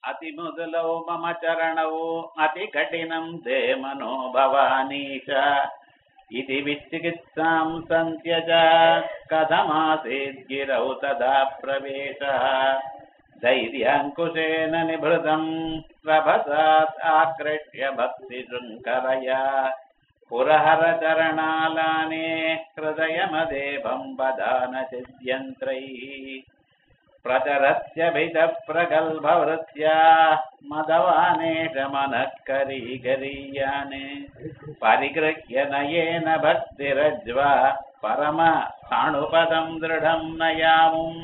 अतिमुदलौ मम चरणौ अतिकठिनं ते मनो भवानीश इति विचिकित्सां सन्त्यज कथमासीत् गिरौ तदा प्रवेशः धैर्याङ्कुशेन निभृतम् प्रभसात् आकृष्य भक्तिशृङ्खलया पुरहरचरणालाने हृदयमदेवं वदान चिद्यन्त्रैः प्रचरस्य भितः प्रगल्भवृत्या मदवानेश मनः करीगरीयाने परिगृह्य नयेन भक्तिरज्वा परम साणुपदं दृढं नयामुम्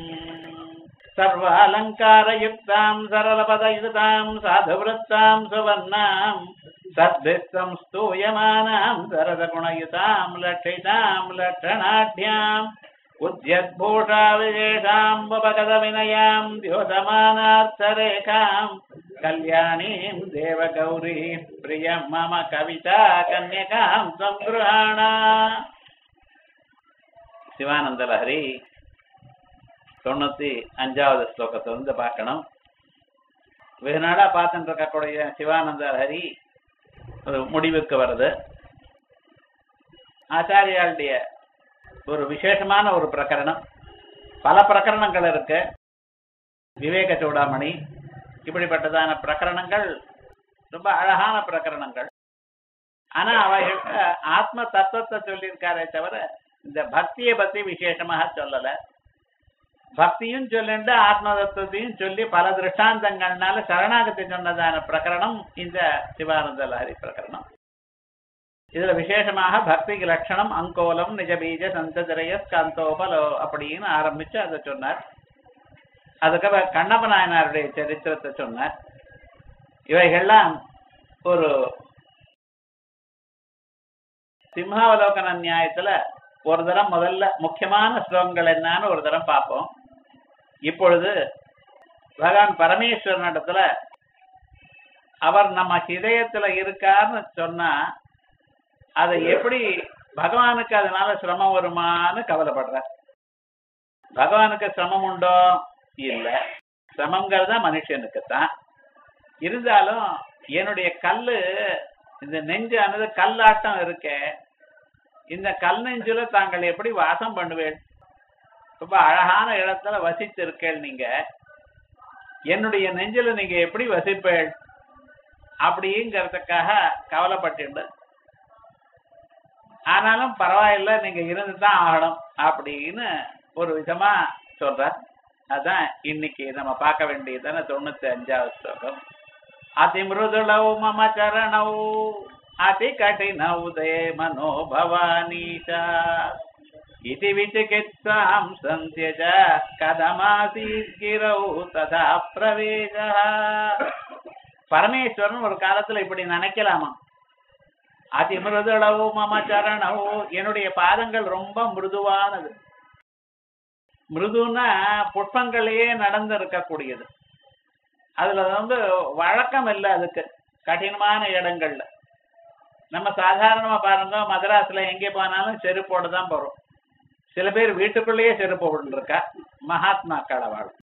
सर्वालङ्कारयुक्तां सरलपदयुतां साधुवृत्तां सुवर्णां सद्भिः संस्तूयमानां सरदगुणयुतां लक्षितां लक्षणाढ्याम् उद्यद्भूषा विशेषाम् उपगतविनयां द्योतमानार्थरेखाम् कल्याणीं देवगौरी प्रियं मम कविता कन्यकां सङ्गृहाण சிவானந்த லஹரி தொண்ணூத்தி அஞ்சாவது ஸ்லோகத்தை வந்து பார்க்கணும் வெகு நாளா பார்த்துட்டு இருக்கக்கூடிய சிவானந்த லஹரி ஒரு முடிவுக்கு வருது ஆச்சாரியாளுடைய ஒரு விசேஷமான ஒரு பிரகரணம் பல பிரகரணங்கள் இருக்கு விவேக சூடாமணி இப்படிப்பட்டதான பிரகரணங்கள் ரொம்ப அழகான பிரகரணங்கள் ஆனா அவைகள் ஆத்ம தத்துவத்தை சொல்லியிருக்காரே தவிர இந்த பக்தியை பத்தி விசேஷமாக சொல்லல பக்தியும் சொல்லிண்டு ஆத்ம தத்துவத்தையும் சொல்லி பல திருஷ்டாந்தங்கள்னால சரணாகத்தை சொன்னதான பிரகரணம் இந்த சிவானந்த லஹரி பிரகரணம் இதுல விசேஷமாக பக்திக்கு லட்சணம் அங்கோலம் நிஜபீஜ சந்ததிரய ஸ்காந்தோபலோ அப்படின்னு ஆரம்பிச்சு அதை சொன்னார் அதுக்கப்புறம் கண்ணப்ப நாயனாருடைய சரித்திரத்தை சொன்னார் இவைகள்லாம் ஒரு சிம்ஹாவலோகன நியாயத்துல ஒரு தரம் முதல்ல முக்கியமான ஸ்லோகங்கள் என்னன்னு ஒரு தரம் பார்ப்போம் இப்பொழுது பகவான் பரமேஸ்வரனிடத்துல அவர் நம்ம ஹிதயத்துல இருக்காருன்னு சொன்னா அதை எப்படி பகவானுக்கு அதனால சிரமம் வருமான்னு கவலைப்படுற பகவானுக்கு சிரமம் உண்டோ இல்ல சிரமங்கிறது மனுஷனுக்கு தான் இருந்தாலும் என்னுடைய கல்லு இந்த நெஞ்சானது கல்லாட்டம் இருக்க இந்த கல் நெஞ்சுல தாங்கள் எப்படி வாசம் பண்ணுவேன் ரொம்ப அழகான இடத்துல வசித்து இருக்கேள் நீங்க என்னுடைய நெஞ்சில நீங்க எப்படி வசிப்பேள் அப்படிங்கிறதுக்காக கவலைப்பட்டு ஆனாலும் பரவாயில்ல நீங்க இருந்து தான் ஆகணும் அப்படின்னு ஒரு விதமா சொல்ற அதான் இன்னைக்கு நம்ம பார்க்க வேண்டியதான தொண்ணூத்தி அஞ்சாவது ஸ்லோகம் அதிமிருதுளவு மம சரணவு அதி கடினவு தே மனோ பவானீஷா இது விசிகித்சாம் சந்தியஜ கதமாசீத் கிரௌ ததா பிரவேச பரமேஸ்வரன் ஒரு காலத்துல இப்படி நினைக்கலாமா அதி மிருதுளவு மம சரணவு என்னுடைய பாதங்கள் ரொம்ப மிருதுவானது மிருதுன்னா புஷ்பங்களையே நடந்து இருக்கக்கூடியது அதுல வந்து வழக்கம் இல்லை அதுக்கு கடினமான இடங்கள்ல நம்ம சாதாரணமா பாருங்க மதராஸ்ல எங்கே போனாலும் செருப்போடு தான் போறோம் சில பேர் வீட்டுக்குள்ளேயே செருப்பு போட்டுருக்கா மகாத்மாக்கள் அவள்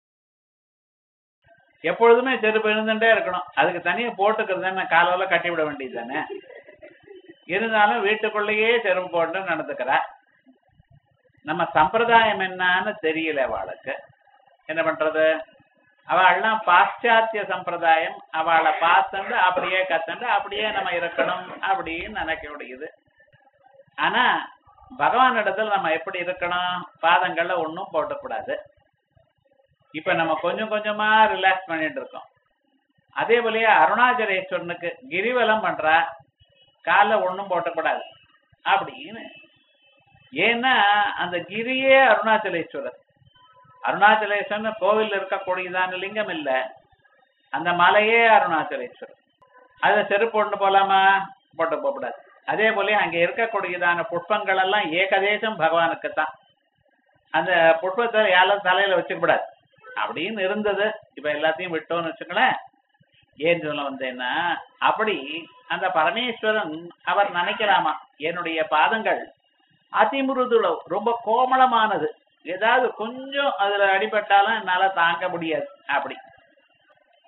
எப்பொழுதுமே செருப்பு இருந்துட்டே இருக்கணும் அதுக்கு தனியா போட்டுக்கிறது தானே காலவல கட்டி விட வேண்டியது தானே இருந்தாலும் வீட்டுக்குள்ளேயே செருப்பு போட்டு நடந்துக்கிறா நம்ம சம்பிரதாயம் என்னன்னு தெரியல அவளுக்கு என்ன பண்றது அவள்லாம் பாশ্চাத்திய சம்பிரதாயம் அவளை பார்த்துண்டு அப்படியே கத்துண்டு அப்படியே நம்ம இருக்கணும் அப்படின்னு நினைக்க முடியுது ஆனா பகவான் இடத்துல நம்ம எப்படி இருக்கணும் பாதங்கள்ல ஒன்றும் போட்டக்கூடாது இப்ப நம்ம கொஞ்சம் கொஞ்சமா ரிலாக்ஸ் பண்ணிட்டு இருக்கோம் அதே போலயே அருணாச்சலேஸ்வரனுக்கு கிரிவலம் பண்றா கால ஒன்றும் போட்டக்கூடாது அப்படின்னு ஏன்னா அந்த கிரியே அருணாச்சலேஸ்வரர் அருணாச்சலேஸ்வரன் கோவில் இருக்கக்கூடியதான லிங்கம் இல்ல அந்த மலையே அருணாச்சலேஸ்வரர் அதை செருப்பு போட்டு போலாமா போட்டு போகக்கூடாது அதே போல அங்க இருக்கக்கூடியதான புஷ்பங்கள் எல்லாம் ஏகதேசம் பகவானுக்கு தான் அந்த புஷ்பத்தை யாரும் தலையில வச்சுக்கூடாது அப்படின்னு இருந்தது இப்ப எல்லாத்தையும் விட்டோம்னு வச்சுங்களேன் ஏன் சொல்ல வந்தேன்னா அப்படி அந்த பரமேஸ்வரன் அவர் நினைக்கலாமா என்னுடைய பாதங்கள் அதிமிருதுளவு ரொம்ப கோமளமானது ஏதாவது கொஞ்சம் அதுல அடிபட்டாலும் என்னால தாங்க முடியாது அப்படி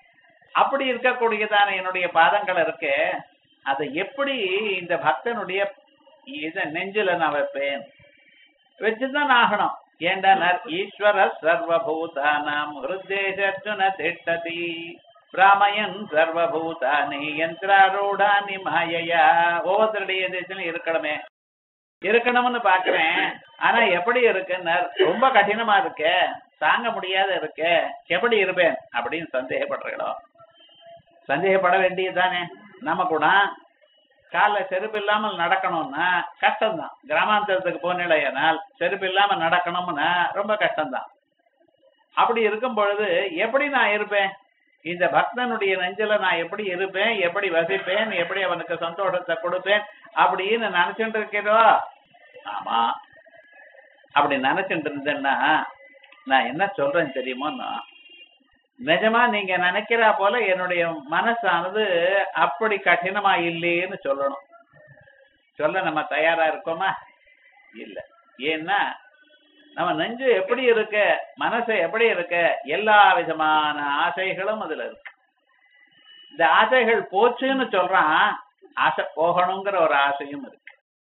அப்படி இருக்கக்கூடியதான என்னுடைய பாதங்கள் இருக்கு அதை எப்படி இந்த பக்தனுடைய இத நெஞ்சில நான் வைப்பேன் வச்சுதான் ஆகணும் ஏண்டனர் ஈஸ்வர சர்வபூதானாம் ஹிருதேசர்ஜுன திட்டதி பிராமயன் சர்வபூதானி யந்திராரூடானி மாயையா ஒவ்வொருத்தருடைய தேசத்திலும் இருக்கணுமே இருக்கணும்னு பாக்குறேன் ஆனா எப்படி இருக்குன்னு ரொம்ப கடினமா இருக்கு தாங்க முடியாத இருக்கு எப்படி இருப்பேன் அப்படின்னு சந்தேகப்படுறீங்களோ சந்தேகப்பட வேண்டியதுதானே நம்ம கூட கால செருப்பு இல்லாமல் நடக்கணும்னா கஷ்டம்தான் கிராமாந்தரத்துக்கு போனிலையானால் செருப்பு இல்லாம நடக்கணும்னா ரொம்ப கஷ்டம்தான் அப்படி இருக்கும் பொழுது எப்படி நான் இருப்பேன் இந்த பக்தனுடைய நெஞ்சில நான் எப்படி இருப்பேன் எப்படி வசிப்பேன் எப்படி அவனுக்கு சந்தோஷத்தை கொடுப்பேன் அப்படின்னு நினைச்சுட்டு இருக்கிறோ ஆமா அப்படி நினைச்சுட்டு இருந்தேன்னா நான் என்ன சொல்றேன் தெரியுமோன்னா நிஜமா நீங்க நினைக்கிறா போல என்னுடைய மனசானது அப்படி கடினமா இல்லையேன்னு சொல்லணும் சொல்ல நம்ம தயாரா இருக்கோமா இல்ல ஏன்னா நம்ம நெஞ்சு எப்படி இருக்கு மனசு எப்படி இருக்கு எல்லா விதமான ஆசைகளும் அதுல இருக்கு இந்த ஆசைகள் போச்சுன்னு சொல்றான் ஆசை போகணுங்கிற ஒரு ஆசையும் இருக்கு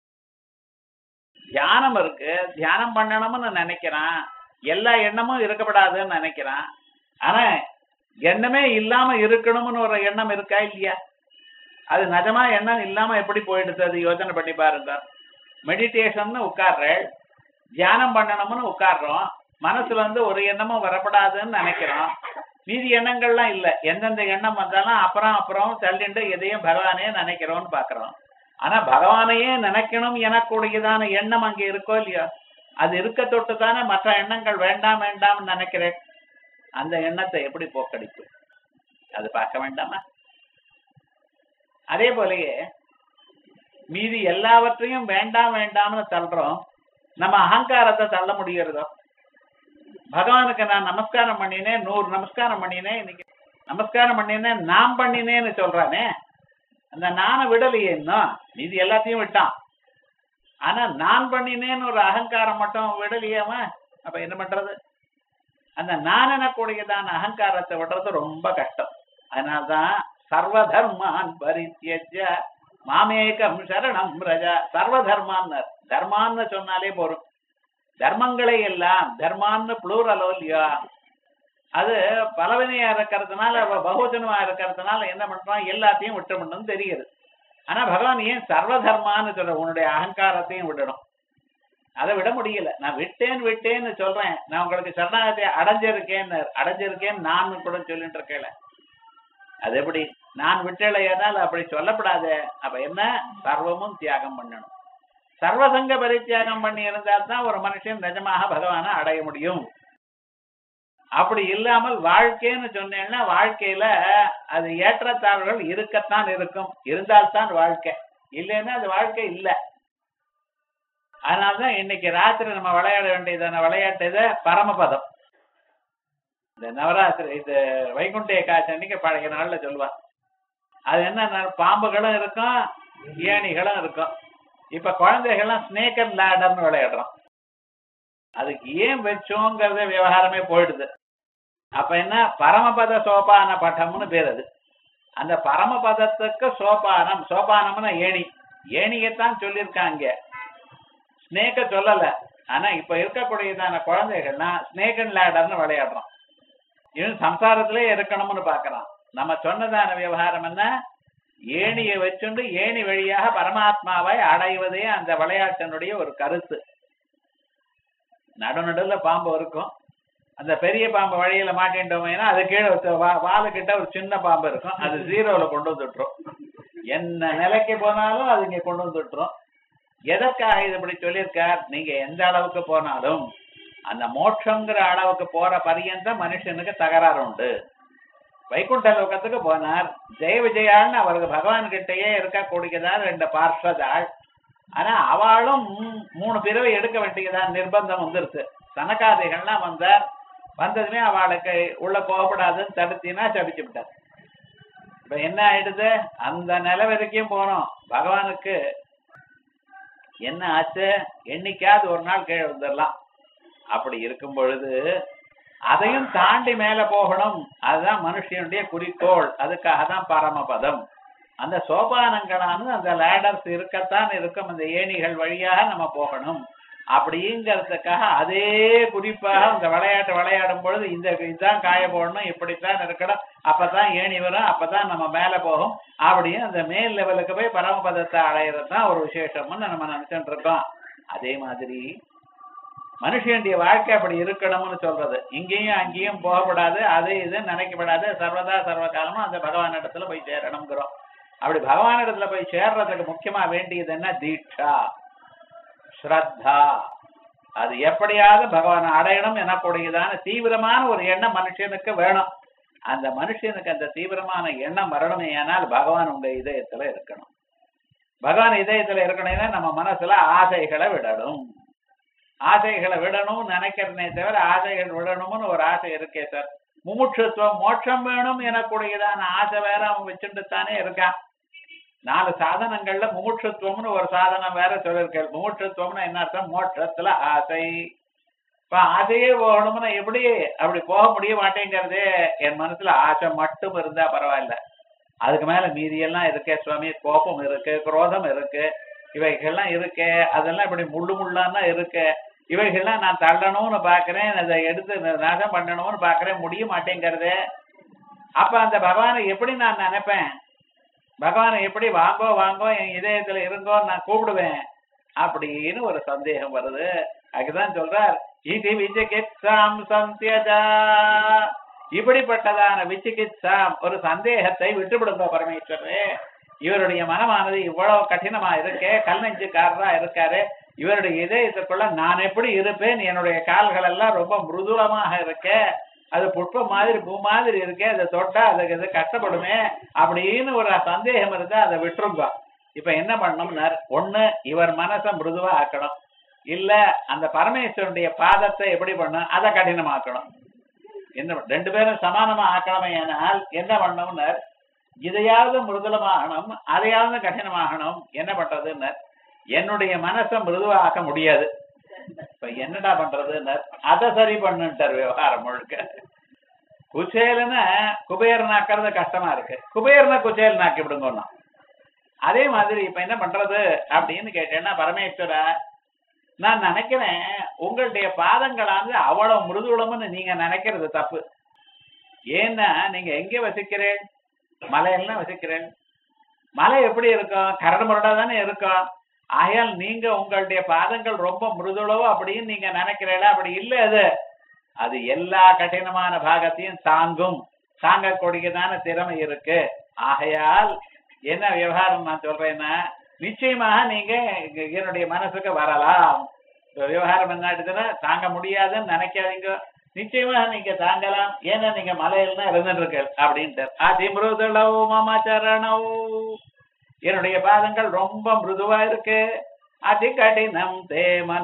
தியானம் இருக்கு தியானம் பண்ணணும்னு நினைக்கிறான் எல்லா எண்ணமும் இருக்கப்படாதுன்னு நினைக்கிறான் ஆனா எண்ணமே இல்லாம இருக்கணும்னு ஒரு எண்ணம் இருக்கா இல்லையா அது நிஜமா எண்ணம் இல்லாம எப்படி போயிடுது அது யோசனை பண்ணி பாருங்க மெடிடேஷன் உட்கார்றேன் தியானம் பண்ணணும்னு உட்கார்றோம் மனசுல வந்து ஒரு எண்ணமும் வரப்படாதுன்னு நினைக்கிறோம் மீதி எண்ணங்கள்லாம் இல்ல எந்தெந்த எண்ணம் வந்தாலும் அப்புறம் அப்புறம் தள்ளிண்டு எதையும் பகவானே நினைக்கிறோம்னு பாக்குறோம் ஆனா பகவானையே நினைக்கணும் எனக்கூடியதான எண்ணம் அங்க இருக்கோ இல்லையோ அது இருக்க தொட்டு தானே மற்ற எண்ணங்கள் வேண்டாம் வேண்டாம்னு நினைக்கிறேன் அந்த எண்ணத்தை எப்படி போக்கடிப்பு அது பார்க்க வேண்டாமா அதே போலயே மீதி எல்லாவற்றையும் வேண்டாம் வேண்டாம்னு தள்ளுறோம் நம்ம அகங்காரத்தை தள்ள முடியறதோ பகவானுக்கு நான் நமஸ்காரம் பண்ணினேன் நூறு நமஸ்காரம் பண்ணினேன் இன்னைக்கு நமஸ்காரம் பண்ணினேன் நான் பண்ணினேன்னு சொல்றானே அந்த நானை விடலையே இன்னும் மீதி எல்லாத்தையும் விட்டான் ஆனா நான் பண்ணினேன்னு ஒரு அகங்காரம் மட்டும் விடலையே அவன் அப்ப என்ன பண்றது அந்த நான் எனக்கூடியதான அகங்காரத்தை விடுறது ரொம்ப கஷ்டம் அதனால்தான் சர்வ தர்மான் பரித்தியஜ மாமேகம் சரணம் ரஜா சர்வ தர்மான்னு தர்மான்னு சொன்னாலே போரும் தர்மங்களை எல்லாம் தர்மான்னு புளூரலோ இல்லையா அது பலவினையா இருக்கிறதுனால பகுஜனமா இருக்கிறதுனால என்ன பண்றான் எல்லாத்தையும் விட்டுமணும் தெரியுது ஆனா பகவான் ஏன் சர்வ தர்மான்னு சொல்ற உன்னுடைய அகங்காரத்தையும் விடணும் அதை விட முடியல நான் விட்டேன் விட்டேன்னு சொல்றேன் நான் உங்களுக்கு சரணாகத்தை அடைஞ்சிருக்கேன்னு அடைஞ்சிருக்கேன்னு நான் கூட சொல்லிட்டு இருக்கேன் அது எப்படி நான் விட்டலையானால் அப்படி சொல்லப்படாது அப்ப என்ன சர்வமும் தியாகம் பண்ணணும் சர்வசங்க பரித்தியாகம் பண்ணி இருந்தால் தான் ஒரு மனுஷன் நிஜமாக பகவானை அடைய முடியும் அப்படி இல்லாமல் வாழ்க்கைன்னு சொன்னேன்னா வாழ்க்கையில அது ஏற்றத்தாழ்வுகள் இருக்கத்தான் இருக்கும் இருந்தால்தான் வாழ்க்கை இல்லைன்னா அது வாழ்க்கை இல்லை அதனாலதான் இன்னைக்கு ராத்திரி நம்ம விளையாட வேண்டியதான விளையாட்டு இது பரமபதம் இந்த நவராத்திரி இது வைகுண்ட ஏகாட்சி அன்னைக்கு பழைய நாள்ல சொல்லுவா அது என்ன பாம்புகளும் இருக்கும் ஏணிகளும் இருக்கும் இப்ப குழந்தைகள்லாம் ஸ்னேக் அண்ட் லேடர்னு விளையாடுறோம் அதுக்கு ஏன் வச்சோங்கிறத விவகாரமே போயிடுது அப்ப என்ன பரமபத சோபான பட்டம்னு பேர் அது அந்த பரமபதத்துக்கு சோபானம் சோபானம்னா ஏணி ஏணியத்தான் சொல்லியிருக்காங்க ஸ்னேக்க சொல்லல ஆனா இப்ப இருக்கக்கூடியதான குழந்தைகள்னா ஸ்னேக் அண்ட் லேடர்னு விளையாடுறோம் இவன் சம்சாரத்திலே இருக்கணும்னு பாக்குறான் நம்ம சொன்னதான விவகாரம் என்ன ஏணியை வச்சுண்டு ஏணி வழியாக பரமாத்மாவை அடைவதே அந்த விளையாட்டினுடைய ஒரு கருத்து நடுநடுல பாம்பு இருக்கும் அந்த பெரிய பாம்பு வழியில மாட்டிட்டோம்னா அது கீழே வாழு கிட்ட ஒரு சின்ன பாம்பு இருக்கும் அது ஜீரோல கொண்டு வந்துட்டுரும் என்ன நிலைக்கு போனாலும் அது இங்க கொண்டு வந்துட்டுரும் எதற்காக இது இப்படி சொல்லியிருக்கார் நீங்க எந்த அளவுக்கு போனாலும் அந்த மோட்சங்கிற அளவுக்கு போற பரியந்த மனுஷனுக்கு தகராறு உண்டு வைகுண்ட லோகத்துக்கு போனார் ஜெய விஜயாள்னு அவருக்கு பகவான் கிட்டயே இருக்கக்கூடியதான் ரெண்டு பார்ஷதாள் ஆனா அவளும் மூணு பிறவை எடுக்க வேண்டியதான் நிர்பந்தம் வந்துருச்சு சனகாதிகள்லாம் வந்தார் வந்ததுமே அவளுக்கு உள்ள போகப்படாதுன்னு தடுத்தினா சபிச்சு விட்டார் இப்ப என்ன ஆயிடுது அந்த நிலை வரைக்கும் போனோம் பகவானுக்கு என்ன ஆச்சு என்னைக்காவது ஒரு நாள் கீழே வந்துடலாம் அப்படி இருக்கும் பொழுது அதையும் தாண்டி மேல போகணும் அதுதான் மனுஷனுடைய குறிக்கோள் அதுக்காக தான் பரமபதம் அந்த சோபானங்களானது அந்த லேடர்ஸ் இருக்கத்தான் இருக்கும் அந்த ஏணிகள் வழியாக நம்ம போகணும் அப்படிங்கிறதுக்காக அதே குறிப்பாக அந்த விளையாட்டு விளையாடும் பொழுது இந்த இதுதான் காய போடணும் இப்படித்தான் இருக்கணும் அப்பதான் ஏணி வரும் அப்பதான் நம்ம மேல போகும் அப்படின்னு அந்த மேல் லெவலுக்கு போய் பரமபதத்தை அடையிறது தான் ஒரு விசேஷம்னு நம்ம நினைச்சுட்டு இருக்கோம் அதே மாதிரி மனுஷனுடைய வாழ்க்கை அப்படி இருக்கணும்னு சொல்றது இங்கேயும் அங்கேயும் போகப்படாது அது இது நினைக்கப்படாது சர்வதா சர்வ காலமும் அந்த பகவான் இடத்துல போய் சேரணுங்கிறோம் அப்படி பகவான் இடத்துல போய் சேர்றதுக்கு முக்கியமா வேண்டியது என்ன தீட்சா ஸ்ரத்தா அது எப்படியாவது பகவானை அடையணும் எனக்கூடியதான தீவிரமான ஒரு எண்ணம் மனுஷனுக்கு வேணும் அந்த மனுஷனுக்கு அந்த தீவிரமான எண்ணம் வரணுமே ஆனால் பகவான் உங்க இதயத்துல இருக்கணும் பகவான் இதயத்துல இருக்கணும்னா நம்ம மனசுல ஆசைகளை விடணும் ஆசைகளை விடணும்னு நினைக்கிறனே தவிர ஆசைகள் விடணும்னு ஒரு ஆசை இருக்கே சார் முமுட்சுத்துவம் மோட்சம் வேணும் எனக்கூடியதான ஆசை வேற அவன் வச்சுட்டு தானே இருக்கான் நாலு சாதனங்கள்ல முமுட்சுத்துவம்னு ஒரு சாதனம் வேற சொல்லிருக்கேன் முமுட்சுத்துவம்னு என்ன அர்த்தம் மோட்சத்துல ஆசை இப்ப ஆசையே போகணும்னா எப்படி அப்படி போக முடிய மாட்டேங்கிறது என் மனசுல ஆசை மட்டும் இருந்தா பரவாயில்ல அதுக்கு மேல மீதி எல்லாம் இருக்கே சுவாமி கோபம் இருக்கு குரோதம் இருக்கு இவைகள்லாம் இருக்கு அதெல்லாம் இப்படி முள்ளு முள்ளான்னா இருக்கு இவைகள்லாம் நான் தள்ளணும்னு பாக்குறேன் அதை எடுத்து நாசம் பண்ணணும்னு பாக்குறேன் முடிய மாட்டேங்கிறது அப்ப அந்த பகவானை எப்படி நான் நினைப்பேன் பகவானை எப்படி வாங்கோ வாங்கோ என் இதயத்துல இருங்கோ நான் கூப்பிடுவேன் அப்படின்னு ஒரு சந்தேகம் வருது அதுதான் சொல்றார் இது விஜிகித்சாம் சந்தியதா இப்படிப்பட்டதான விசிகித்சாம் ஒரு சந்தேகத்தை விட்டுவிடுங்க பரமேஸ்வரே இவருடைய மனமானது இவ்வளவு கடினமா இருக்கே கல் நெஞ்சுக்காரரா இருக்காரு இவருடைய இதயத்துக்குள்ள நான் எப்படி இருப்பேன் என்னுடைய கால்கள் எல்லாம் ரொம்ப மிருதுளமாக இருக்க அது புஷ்பம் மாதிரி பூ மாதிரி இருக்கே அதை தொட்டா அதுக்கு இது கஷ்டப்படுமே அப்படின்னு ஒரு சந்தேகம் இருந்தா அதை விட்டுருங்க இப்ப என்ன பண்ணணும்னார் ஒண்ணு இவர் மனசை மிருதுவா ஆக்கணும் இல்ல அந்த பரமேஸ்வரனுடைய பாதத்தை எப்படி பண்ணும் அதை கடினமாக்கணும் என்ன ரெண்டு பேரும் சமானமா ஆக்கணுமே ஆனால் என்ன பண்ணணும்னார் இதையாவது மிருதுலமாகணும் அதையாவது கடினமாகணும் என்ன பண்றதுன்னு என்னுடைய மனசை மிருதுவா ஆக்க முடியாது இப்ப என்னடா பண்றதுன்னு அதை சரி பண்ணுட்டார் விவகாரம் முழுக்க குச்சேலன குபேரனாக்கிறது கஷ்டமா இருக்கு குபேரனை குச்சேலன் ஆக்கி விடுங்கன்னா அதே மாதிரி இப்ப என்ன பண்றது அப்படின்னு கேட்டேன்னா பரமேஸ்வரா நான் நினைக்கிறேன் உங்களுடைய பாதங்களானது அவ்வளவு மிருதுளம்னு நீங்க நினைக்கிறது தப்பு ஏன்னா நீங்க எங்க வசிக்கிறேன் மலையெல்லாம் வசிக்கிறேன் மலை எப்படி இருக்கும் கரடு முரடா தானே இருக்கும் ஆகையால் நீங்க உங்களுடைய பாதங்கள் ரொம்ப மிருதுளவோ அப்படின்னு நீங்க நினைக்கிறீங்களா அப்படி இல்ல அது அது எல்லா கடினமான பாகத்தையும் தாங்கும் தாங்கக்கூடியதான திறமை இருக்கு ஆகையால் என்ன விவகாரம் நான் சொல்றேன்னா நிச்சயமாக நீங்க என்னுடைய மனசுக்கு வரலாம் விவகாரம் என்ன தாங்க முடியாதுன்னு நினைக்காதீங்க நிச்சயமாக நீங்க தாங்கலாம் ஏன்னா நீங்க மலையில தான் இருந்துட்டு இருக்கு அப்படின்ட்டு அதிமிருதுளவு மமச்சரணவு என்னுடைய பாதங்கள் ரொம்ப மிருதுவா இருக்கு அதி கடினம் தே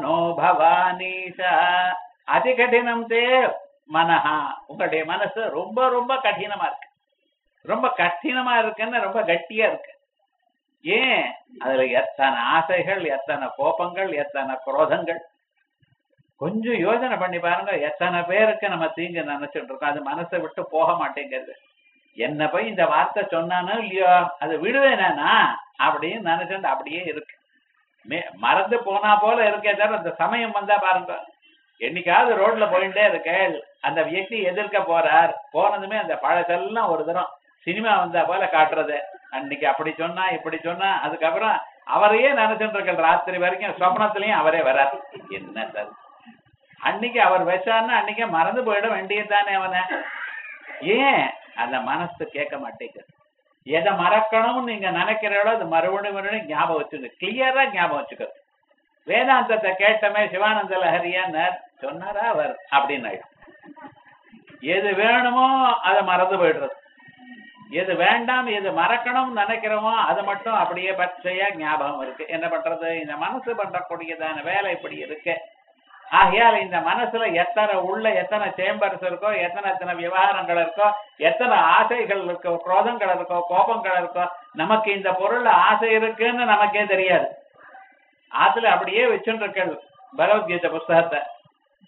மனோபவானீஷா அதி கடினம் தே மனஹா உங்களுடைய மனசு ரொம்ப ரொம்ப கடினமா இருக்கு ரொம்ப கடினமா இருக்குன்னு ரொம்ப கட்டியா இருக்கு ஏன் அதுல எத்தனை ஆசைகள் எத்தனை கோபங்கள் எத்தனை குரோதங்கள் கொஞ்சம் யோசனை பண்ணி பாருங்க எத்தனை பேருக்கு நம்ம தீங்கு நினைச்சிட்டு இருக்கோம் அது மனசை விட்டு போக மாட்டேங்கிறது என்ன போய் இந்த வார்த்தை சொன்னானோ இல்லையோ அதை விடுவேனா அப்படின்னு நினைச்சுட்டு அப்படியே இருக்கு மறந்து போனா போல இருக்கே தவிர அந்த சமயம் வந்தா பாருங்க என்னைக்காவது ரோட்ல போயிட்டே இருக்கேள் அந்த வியக்தி எதிர்க்க போறார் போனதுமே அந்த பழசெல்லாம் ஒரு தரம் சினிமா வந்தா போல காட்டுறது அன்னைக்கு அப்படி சொன்னா இப்படி சொன்னா அதுக்கப்புறம் அவரையே நினைச்சுட்டு இருக்க ராத்திரி வரைக்கும் சொப்னத்திலயும் அவரே வரார் என்ன சார் அன்னைக்கு அவர் வச்சாருன்னா அன்னைக்கே மறந்து போயிட வேண்டியதுதானே அவனை ஏன் அந்த மனசு கேட்க மாட்டேங்குது எதை மறக்கணும்னு நீங்க நினைக்கிறீங்களோ அது மறுபடியும் மறுபடியும் ஞாபகம் வச்சுக்க கிளியரா ஞாபகம் வச்சுக்கிறது வேதாந்தத்தை கேட்டமே சிவானந்த லஹரியான்னு சொன்னாரா அவர் அப்படின்னு ஆயிடும் எது வேணுமோ அதை மறந்து போயிடுறது எது வேண்டாம் எது மறக்கணும்னு நினைக்கிறோமோ அது மட்டும் அப்படியே பச்சையா ஞாபகம் இருக்கு என்ன பண்றது இந்த மனசு பண்றக்கூடியதான வேலை இப்படி இருக்கு ஆகையால் இந்த மனசுல எத்தனை உள்ள எத்தனை சேம்பர்ஸ் இருக்கோ எத்தனை எத்தனை விவகாரங்கள் இருக்கோ எத்தனை ஆசைகள் இருக்கோ குரோதங்கள் இருக்கோ கோபங்கள் இருக்கோ நமக்கு இந்த பொருள்ல ஆசை இருக்குன்னு நமக்கே தெரியாது அதுல அப்படியே வச்சுருக்கள் பகவத்கீதை புஸ்தகத்தை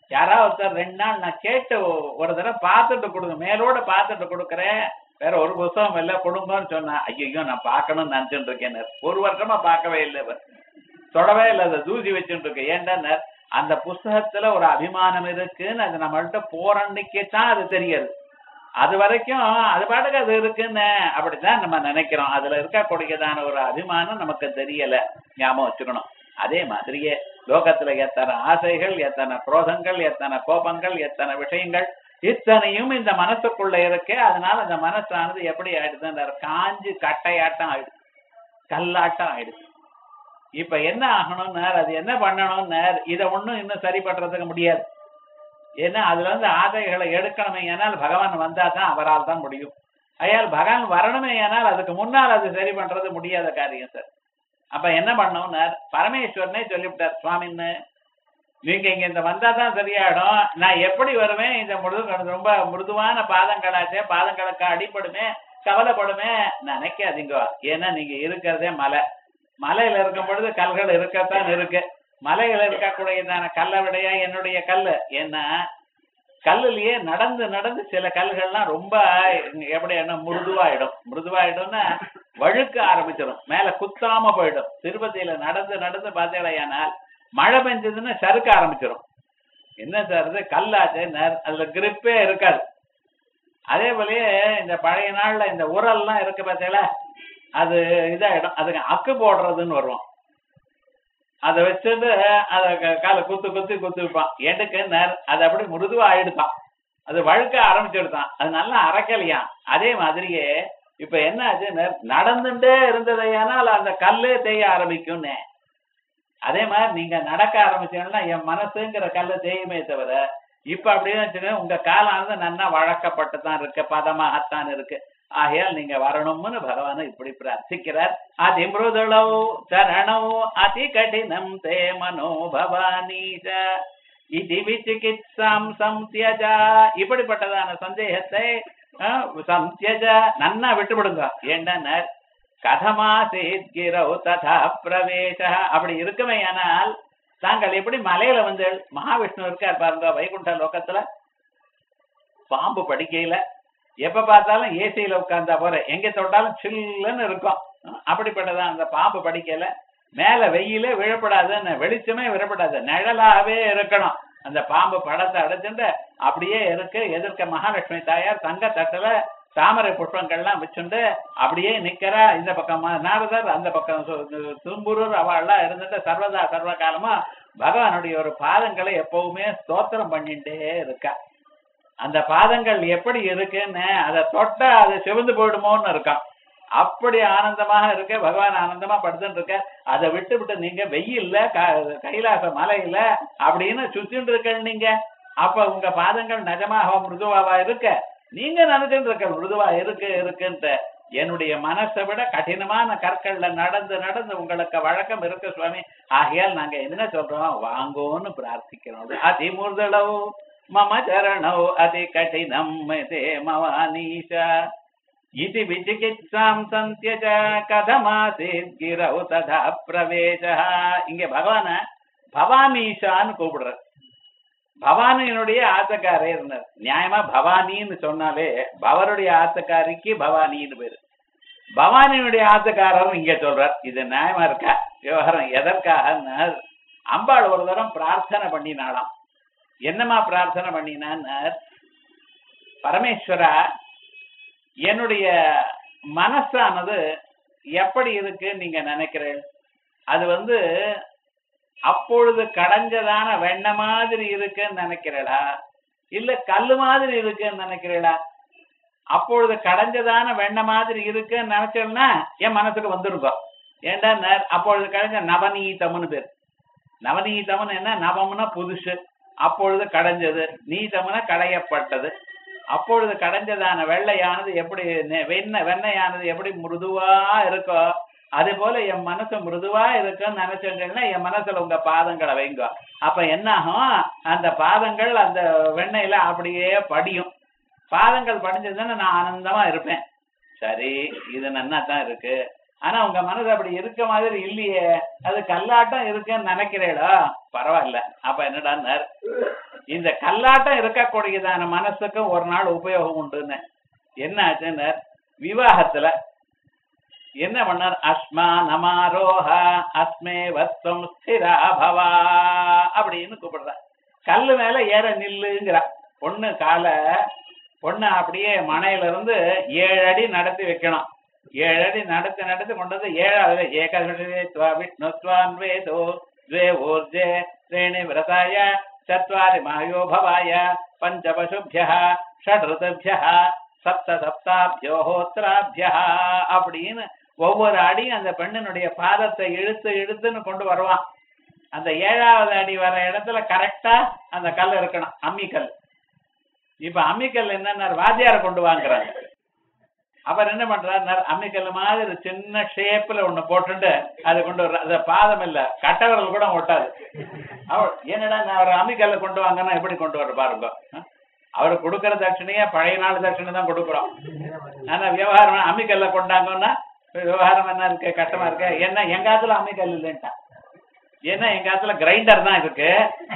யாராவது ஒருத்தர் ரெண்டு நாள் நான் கேட்டு ஒரு தடவை பார்த்துட்டு கொடுங்க மேலோட பார்த்துட்டு கொடுக்குறேன் வேற ஒரு புஸ்தகம் இல்ல கொடுங்கன்னு சொன்னா ஐயோ நான் பார்க்கணும்னு நினைச்சுட்டு இருக்கேன் ஒரு வருஷமா பார்க்கவே இல்லை இவர் தொடவே இல்லை அதை தூசி வச்சுட்டு இருக்கேன் ஏன்டா அந்த புஸ்தகத்துல ஒரு அபிமானம் இருக்குன்னு அது நம்மள்ட்ட போற அன்னைக்கே தான் அது தெரியாது அது வரைக்கும் அது பாட்டுக்கு அது இருக்குன்னு அப்படித்தான் நம்ம நினைக்கிறோம் அதுல இருக்கக்கூடியதான ஒரு அபிமானம் நமக்கு தெரியல ஞாபகம் வச்சுக்கணும் அதே மாதிரியே லோகத்துல எத்தனை ஆசைகள் எத்தனை குரோதங்கள் எத்தனை கோபங்கள் எத்தனை விஷயங்கள் இத்தனையும் இந்த மனசுக்குள்ள இருக்கே அதனால அந்த மனசானது எப்படி ஆயிடுது காஞ்சு கட்டையாட்டம் ஆயிடுது கல்லாட்டம் ஆயிடுது இப்ப என்ன ஆகணும்னார் அது என்ன பண்ணணும்னார் இதை ஒண்ணும் இன்னும் சரி பண்றதுக்கு முடியாது ஏன்னா அதுல இருந்து ஆசைகளை எடுக்கணுமே ஏனால் பகவான் வந்தா தான் அவரால் தான் முடியும் அயால் பகவான் வரணுமே ஏனால் அதுக்கு முன்னால் அது சரி பண்றது முடியாத காரியம் சார் அப்ப என்ன பண்ணணும்னார் பரமேஸ்வரனே சொல்லிவிட்டார் சுவாமின்னு நீங்க இங்க இந்த வந்தா தான் சரியாயிடும் நான் எப்படி வருவேன் இந்த மிருது ரொம்ப மிருதுவான பாதங்களாச்சே பாதங்களுக்கு அடிப்படுமே கவலைப்படுமே நினைக்காதீங்க ஏன்னா நீங்க இருக்கிறதே மலை மலையில இருக்கும் பொழுது கல்கள் இருக்கத்தான் இருக்கு மலையில இருக்கக்கூடியதான கல்லை விடையா என்னுடைய கல்லு ஏன்னா கல்லுலயே நடந்து நடந்து சில கல்கள்லாம் ரொம்ப எப்படி என்ன மிருதுவாயிடும் மிருதுவாயிடும்னா வழுக்க ஆரம்பிச்சிடும் மேல குத்தாம போயிடும் திருப்பதியில நடந்து நடந்து பார்த்தேடையானால் மழை பெஞ்சதுன்னா சறுக்க ஆரம்பிச்சிடும் என்ன சார் இது கல்லாச்சு அதுல கிரிப்பே இருக்காது அதே போலயே இந்த பழைய நாள்ல இந்த உரல்லாம் இருக்கு பார்த்தீங்களா அது இதாயிடும் அதுக்கு அக்கு போடுறதுன்னு வருவோம் அதை வச்சுட்டு அதை காலை குத்து குத்தி குத்து வைப்பான் எடுக்கு நேர் அது அப்படி மிருதுவா ஆயிடுதான் அது வழுக்க ஆரம்பிச்சுடுதான் அது நல்லா அரைக்கலையா அதே மாதிரியே இப்ப என்ன ஆச்சு நடந்துட்டே இருந்ததையானால் அந்த கல்லே தேய ஆரம்பிக்கும்னே அதே மாதிரி நீங்க நடக்க ஆரம்பிச்சீங்கன்னா என் மனசுங்கிற கல்லு தேயுமே தவிர இப்ப அப்படின்னு வச்சுக்கோங்க உங்க காலானது நன்னா வழக்கப்பட்டு தான் இருக்கு பதமாகத்தான் இருக்கு ஆகையால் நீங்க வரணும்னு பகவான் இப்படி பிரார்த்திக்கிறார் அதி மிருதுளௌ சரணௌ அதி கடினம் தே மனோ பவானீச இது விசிகித்சாம் சம்தியஜா இப்படிப்பட்டதான சந்தேகத்தை சம்தியஜ நன்னா விட்டுவிடுங்க ஏன்னா கதமாசேத் கிரௌ ததா பிரவேச அப்படி இருக்குமே ஆனால் தாங்கள் எப்படி மலையில வந்து மகாவிஷ்ணு இருக்கார் பாருங்க வைகுண்ட லோகத்துல பாம்பு படிக்கையில எப்ப பார்த்தாலும் ஏசியில உட்கார்ந்தா போற எங்க தொட்டாலும் சில்லுன்னு இருக்கும் அப்படிப்பட்டதான் அந்த பாம்பு படிக்கல மேல வெயிலே விழப்படாதுன்னு வெளிச்சமே விழப்படாது நிழலாவே இருக்கணும் அந்த பாம்பு படத்தை அடைச்சுட்டு அப்படியே இருக்கு எதிர்க்க மகாலட்சுமி தாயார் தங்க தட்டுல தாமரை புஷ்பங்கள்லாம் வச்சுண்டு அப்படியே நிக்கிறா இந்த பக்கம் நாரதர் அந்த பக்கம் தும்புரூர் அவள்லாம் இருந்துட்டு சர்வதா சர்வ காலமா பகவானுடைய ஒரு பாதங்களை எப்பவுமே ஸ்தோத்திரம் பண்ணிட்டே இருக்கா அந்த பாதங்கள் எப்படி இருக்குன்னு அதை தொட்டா அது சிவந்து போயிடுமோன்னு இருக்கான் அப்படி ஆனந்தமாக இருக்க பகவான் ஆனந்தமா படுத்துட்டு இருக்க அதை விட்டு விட்டு நீங்க வெயில்ல கைலாச மலையில அப்படின்னு சுத்திட்டு இருக்க நீங்க அப்ப உங்க பாதங்கள் நிஜமாக மிருதுவாவா இருக்க நீங்க நினைச்சுட்டு இருக்க மிருதுவா இருக்கு இருக்குன்ட்டு என்னுடைய மனசை விட கடினமான கற்கள்ல நடந்து நடந்து உங்களுக்கு வழக்கம் இருக்கு சுவாமி ஆகையால் நாங்க என்ன சொல்றோம் வாங்கோன்னு பிரார்த்திக்கிறோம் அதி முருதளவு மம சரணௌ அதி கடினம் தே மவானீஷா இது விசிகித்சாம் சந்தியஜ கதமாசேத் கிரௌ ததா பிரவேச இங்க பகவான பவானீஷான்னு கூப்பிடுறார் பவானியினுடைய ஆத்தக்காரே இருந்தார் நியாயமா பவானின்னு சொன்னாலே பவருடைய ஆத்தக்காரிக்கு பவானின்னு பேரு பவானியினுடைய ஆத்தக்காரரும் இங்க சொல்றார் இது நியாயமா இருக்கா விவகாரம் எதற்காக அம்பாள் ஒரு தரம் பிரார்த்தனை பண்ணினாலாம் என்னமா பிரார்த்தனை பண்ணினார் பரமேஸ்வரா என்னுடைய மனசானது எப்படி இருக்கு நீங்க நினைக்கிறேன் அது வந்து அப்பொழுது கடைஞ்சதான வெண்ண மாதிரி இருக்குன்னு நினைக்கிறடா இல்ல கல்லு மாதிரி இருக்குன்னு நினைக்கிறடா அப்பொழுது கடைஞ்சதான வெண்ண மாதிரி இருக்குன்னு நினைச்சேன்னா என் மனசுக்கு வந்துருக்கும் ஏண்டா அப்பொழுது கடைஞ்ச நவநீதம்னு பேர் நவநீதம்னு என்ன நவம்னா புதுசு அப்பொழுது கடைஞ்சது நீதம்னா கடையப்பட்டது அப்பொழுது கடைஞ்சதான வெள்ளையானது எப்படி வெண்ண வெண்ணையானது எப்படி மிருதுவா இருக்கோ அதே போல என் மனசு மிருதுவா இருக்குன்னு நினைச்சீங்கன்னா என் மனசுல உங்க பாதங்களை வைங்க அப்ப என்ன ஆகும் அந்த பாதங்கள் அந்த வெண்ணெயில அப்படியே படியும் பாதங்கள் படிஞ்சதுன்னா நான் ஆனந்தமா இருப்பேன் சரி இது நன்னா தான் இருக்கு ஆனா உங்க மனது அப்படி இருக்க மாதிரி இல்லையே அது கல்லாட்டம் இருக்குன்னு நினைக்கிறேடா பரவாயில்ல அப்ப என்னடான்னார் இந்த கல்லாட்டம் இருக்கக்கூடியதான மனசுக்கும் ஒரு நாள் உபயோகம் உண்டுன்னு என்ன ஆச்சுன்னு விவாகத்துல என்ன பண்ணார் அஸ்மா நமாரோஹ அஸ்மே வஸ்தம் ஸ்திரா பவா அப்படின்னு கூப்பிடுறார் கல்லு மேல ஏற நில்லுங்கிறா பொண்ணு காலை பொண்ணு அப்படியே மனையில இருந்து ஏழு அடி நடத்தி வைக்கணும் ஏழு அடி நடத்தி நடத்தி கொண்டு வந்து ஏழாவது ஏகா விஷ்ணுத்வான் வேதோ द्वे ऊर्जे त्रीणि व्रताय चत्वारि मायो भवाय पञ्चपशुभ्यः षड् ऋतुभ्यः சப்த சப்தாபியோஹோத்ராபியா அப்படின்னு ஒவ்வொரு அடியும் அந்த பெண்ணினுடைய பாதத்தை இழுத்து இழுத்துன்னு கொண்டு வருவான் அந்த ஏழாவது அடி வர இடத்துல கரெக்டா அந்த கல் இருக்கணும் அம்மிக்கல் இப்ப அம்மிக்கல் என்ன வாத்தியார கொண்டு வாங்குறாங்க அவர் என்ன பண்றாரு அம்மிக்கல் மாதிரி சின்ன ஷேப்ல ஒண்ணு போட்டுட்டு அது கொண்டு வர்ற அது பாதம் இல்ல கட்டவரல் கூட ஒட்டாது அவர் என்னடா நான் அவர் அம்மிக்கல்ல கொண்டு வாங்கன்னா எப்படி கொண்டு வர பாருங்க அவர் கொடுக்கற தட்சணையே பழைய நாள் தட்சணை தான் கொடுக்குறோம் ஆனா விவகாரம் அம்மிக்கல்ல கொண்டாங்கன்னா விவகாரம் என்ன இருக்கு கஷ்டமா இருக்கு என்ன எங்க ஆத்துல அம்மிக்கல் இல்லைன்ட்டா ஏன்னா எங்க ஆத்துல கிரைண்டர் தான் இருக்கு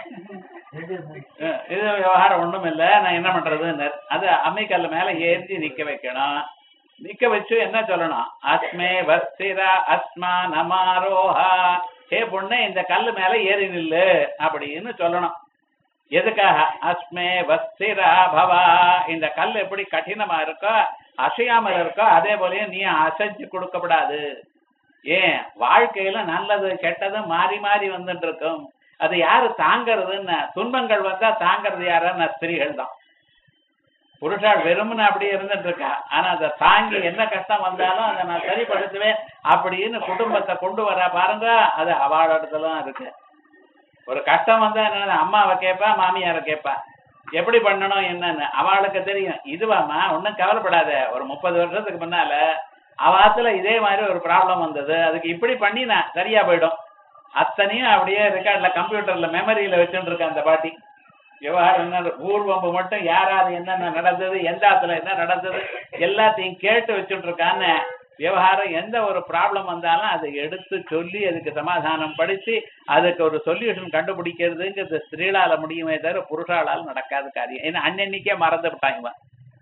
அஹ் இது விவகாரம் ஒண்ணும் இல்ல நான் என்ன பண்றதுன்னு அது அம்மிக்கல்ல மேல ஏந்தி நிக்க வைக்கணும் நிக்க வச்சு என்ன சொல்லணும் அஸ்மே வஸ்திரா அஸ்மா நமாரோஹா ஹே பொண்ணு இந்த கல்லு மேல ஏறி நில்லு அப்படின்னு சொல்லணும் எதுக்காக அஸ்மே வஸ்திரா பவா இந்த கல் எப்படி கடினமா இருக்கோ அசையாமல் இருக்கோ அதே போலயே நீ அசைஞ்சு கொடுக்கப்படாது ஏன் வாழ்க்கையில நல்லது கெட்டது மாறி மாறி வந்துட்டு இருக்கும் அது யாரு தாங்கறதுன்னு துன்பங்கள் வந்தா தாங்கறது யாருன்னா ஸ்திரீகள் தான் புருஷால் வெறுமனே அப்படியே இருந்துட்டு இருக்கா ஆனா அதை தாங்கி என்ன கஷ்டம் வந்தாலும் அதை நான் சரிப்படுத்துவேன் அப்படின்னு குடும்பத்தை கொண்டு வர பாருங்க அது அவார்டு இடத்துல தான் இருக்கு ஒரு கஷ்டம் வந்தா என்ன அம்மாவை கேட்பா மாமியாரை கேட்பா எப்படி பண்ணணும் என்னன்னு அவளுக்கு தெரியும் இதுவாமா ஒன்றும் கவலைப்படாத ஒரு முப்பது வருஷத்துக்கு முன்னால அவாத்துல இதே மாதிரி ஒரு ப்ராப்ளம் வந்தது அதுக்கு இப்படி பண்ணி நான் சரியா போயிடும் அத்தனையும் அப்படியே ரெக்கார்ட்ல கம்ப்யூட்டர்ல மெமரியில வச்சுட்டு இருக்க அந்த பாட்டி விவகாரம் என்ன ஊர்வம்பு மட்டும் யார் யார் என்னென்ன நடந்தது எந்த ஆத்துல என்ன நடந்தது எல்லாத்தையும் கேட்டு வச்சுட்டு இருக்கான்னு விவகாரம் எந்த ஒரு ப்ராப்ளம் வந்தாலும் அதை எடுத்து சொல்லி அதுக்கு சமாதானம் படிச்சு அதுக்கு ஒரு சொல்யூஷன் கண்டுபிடிக்கிறதுங்கிறது ஸ்திரீலால முடியுமே தவிர புருஷாலால் நடக்காத காரியம் ஏன்னா அன்னன்னைக்கே மறந்து விட்டாங்க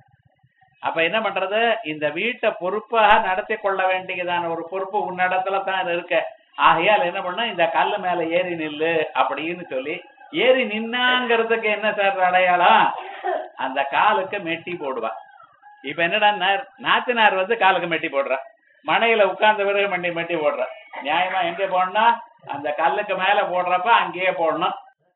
அப்ப என்ன பண்றது இந்த வீட்டை பொறுப்பாக நடத்தி கொள்ள வேண்டியதான ஒரு பொறுப்பு உன்னிடத்துல தான் இருக்கு ஆகையால் என்ன பண்ணா இந்த கல்லு மேல ஏறி நில்லு அப்படின்னு சொல்லி ஏறி நின்னாங்கிறதுக்கு என்ன சார் அடையாளம் அந்த காலுக்கு மெட்டி போடுவா இப்ப என்னடா நாத்தினார் வந்து காலுக்கு மெட்டி போடுறா மனையில உட்கார்ந்த பிறகு மெட்டி மெட்டி போடுறா நியாயமா எங்க போடணும் அந்த கல்லுக்கு மேல போடுறப்ப அங்கேயே போடணும்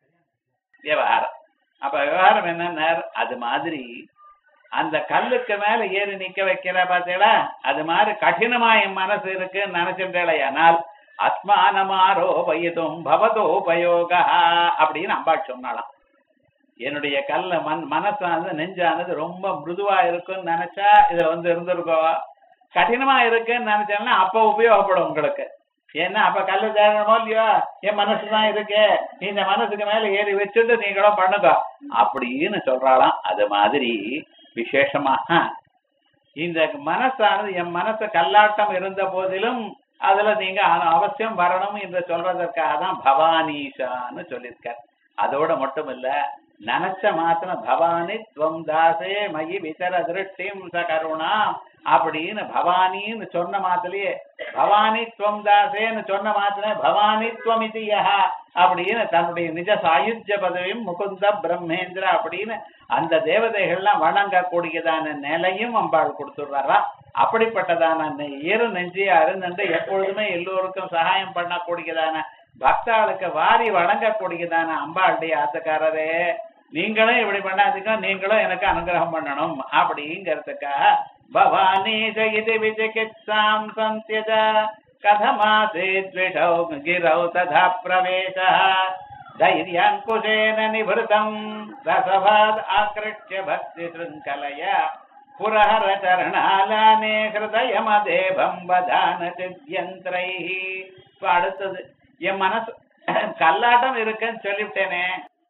விவகாரம் அப்ப விவகாரம் என்னன்னா அது மாதிரி அந்த கல்லுக்கு மேல ஏறி நிக்க வைக்கிற பாத்தீங்களா அது மாதிரி கடினமா என் மனசு இருக்குன்னு நினைச்சிட்டேனால் அஸ்மானமாரோ பயதும் பவதோ உபயோக அப்படின்னு அம்பாள் சொன்னாலாம் என்னுடைய கல்ல மண் மனசானது நெஞ்சானது ரொம்ப மிருதுவா இருக்குன்னு நினைச்சா இதுல வந்து இருந்திருக்கோ கடினமா இருக்குன்னு நினைச்சேன்னா அப்ப உபயோகப்படும் உங்களுக்கு ஏன்னா அப்ப கல்லு தேடணுமோ இல்லையோ என் மனசுதான் இருக்கு இந்த மனசுக்கு மேல ஏறி வச்சுட்டு நீங்களும் பண்ணுங்க அப்படின்னு சொல்றாளாம் அது மாதிரி விசேஷமாக இந்த மனசானது என் மனசு கல்லாட்டம் இருந்த போதிலும் அதுல நீங்க அவசியம் வரணும் என்று சொல்றதற்காக தான் பவானீஷான்னு சொல்லியிருக்கார் அதோட மட்டும் இல்ல நினைச்ச மாத்திரம் பவானி துவம் தாசே மயி விதர திருஷ்டிம் ச கருணா அப்படின்னு பவானின்னு சொன்ன மாத்திலேயே பவானி துவம் தாசேன்னு சொன்ன மாத்திரமே பவானி துவமிதியா அப்படின்னு தன்னுடைய நிஜ சாயுஜ்ய பதவியும் முகுந்த பிரம்மேந்திர அப்படின்னு அந்த தேவதைகள்லாம் வணங்கக்கூடியதான நிலையும் அம்பாள் கொடுத்துடுறாரா அப்படிப்பட்டதான இரு நெஞ்சியா இருந்துட்டு எப்பொழுதுமே எல்லோருக்கும் சகாயம் பண்ணக்கூடியதான பக்தாளுக்கு வாரி வணங்கக்கூடியதான அம்பாளுடைய ஆத்துக்காரரே நீங்களும் இப்படி பண்ணாதீங்க நீங்களும் எனக்கு அனுகிரகம் பண்ணணும் அப்படிங்கிறதுக்காக பவானி ஜெயிதி விஜிகித்சாம் சந்தியஜ கதமாசேத்விஷௌ கிரௌ ததா பிரவேச தைரியாங்குஷேன நிபுருதம் ரசவாத் ஆக்கிருஷ்ய பக்தி சிருங்கலய புரஹர சரணாலானே ஹிருதயமதேபம் வதான சித்யந்திரை இப்ப அடுத்தது என் மனசு கல்லாட்டம் இருக்குன்னு சொல்லிவிட்டேனே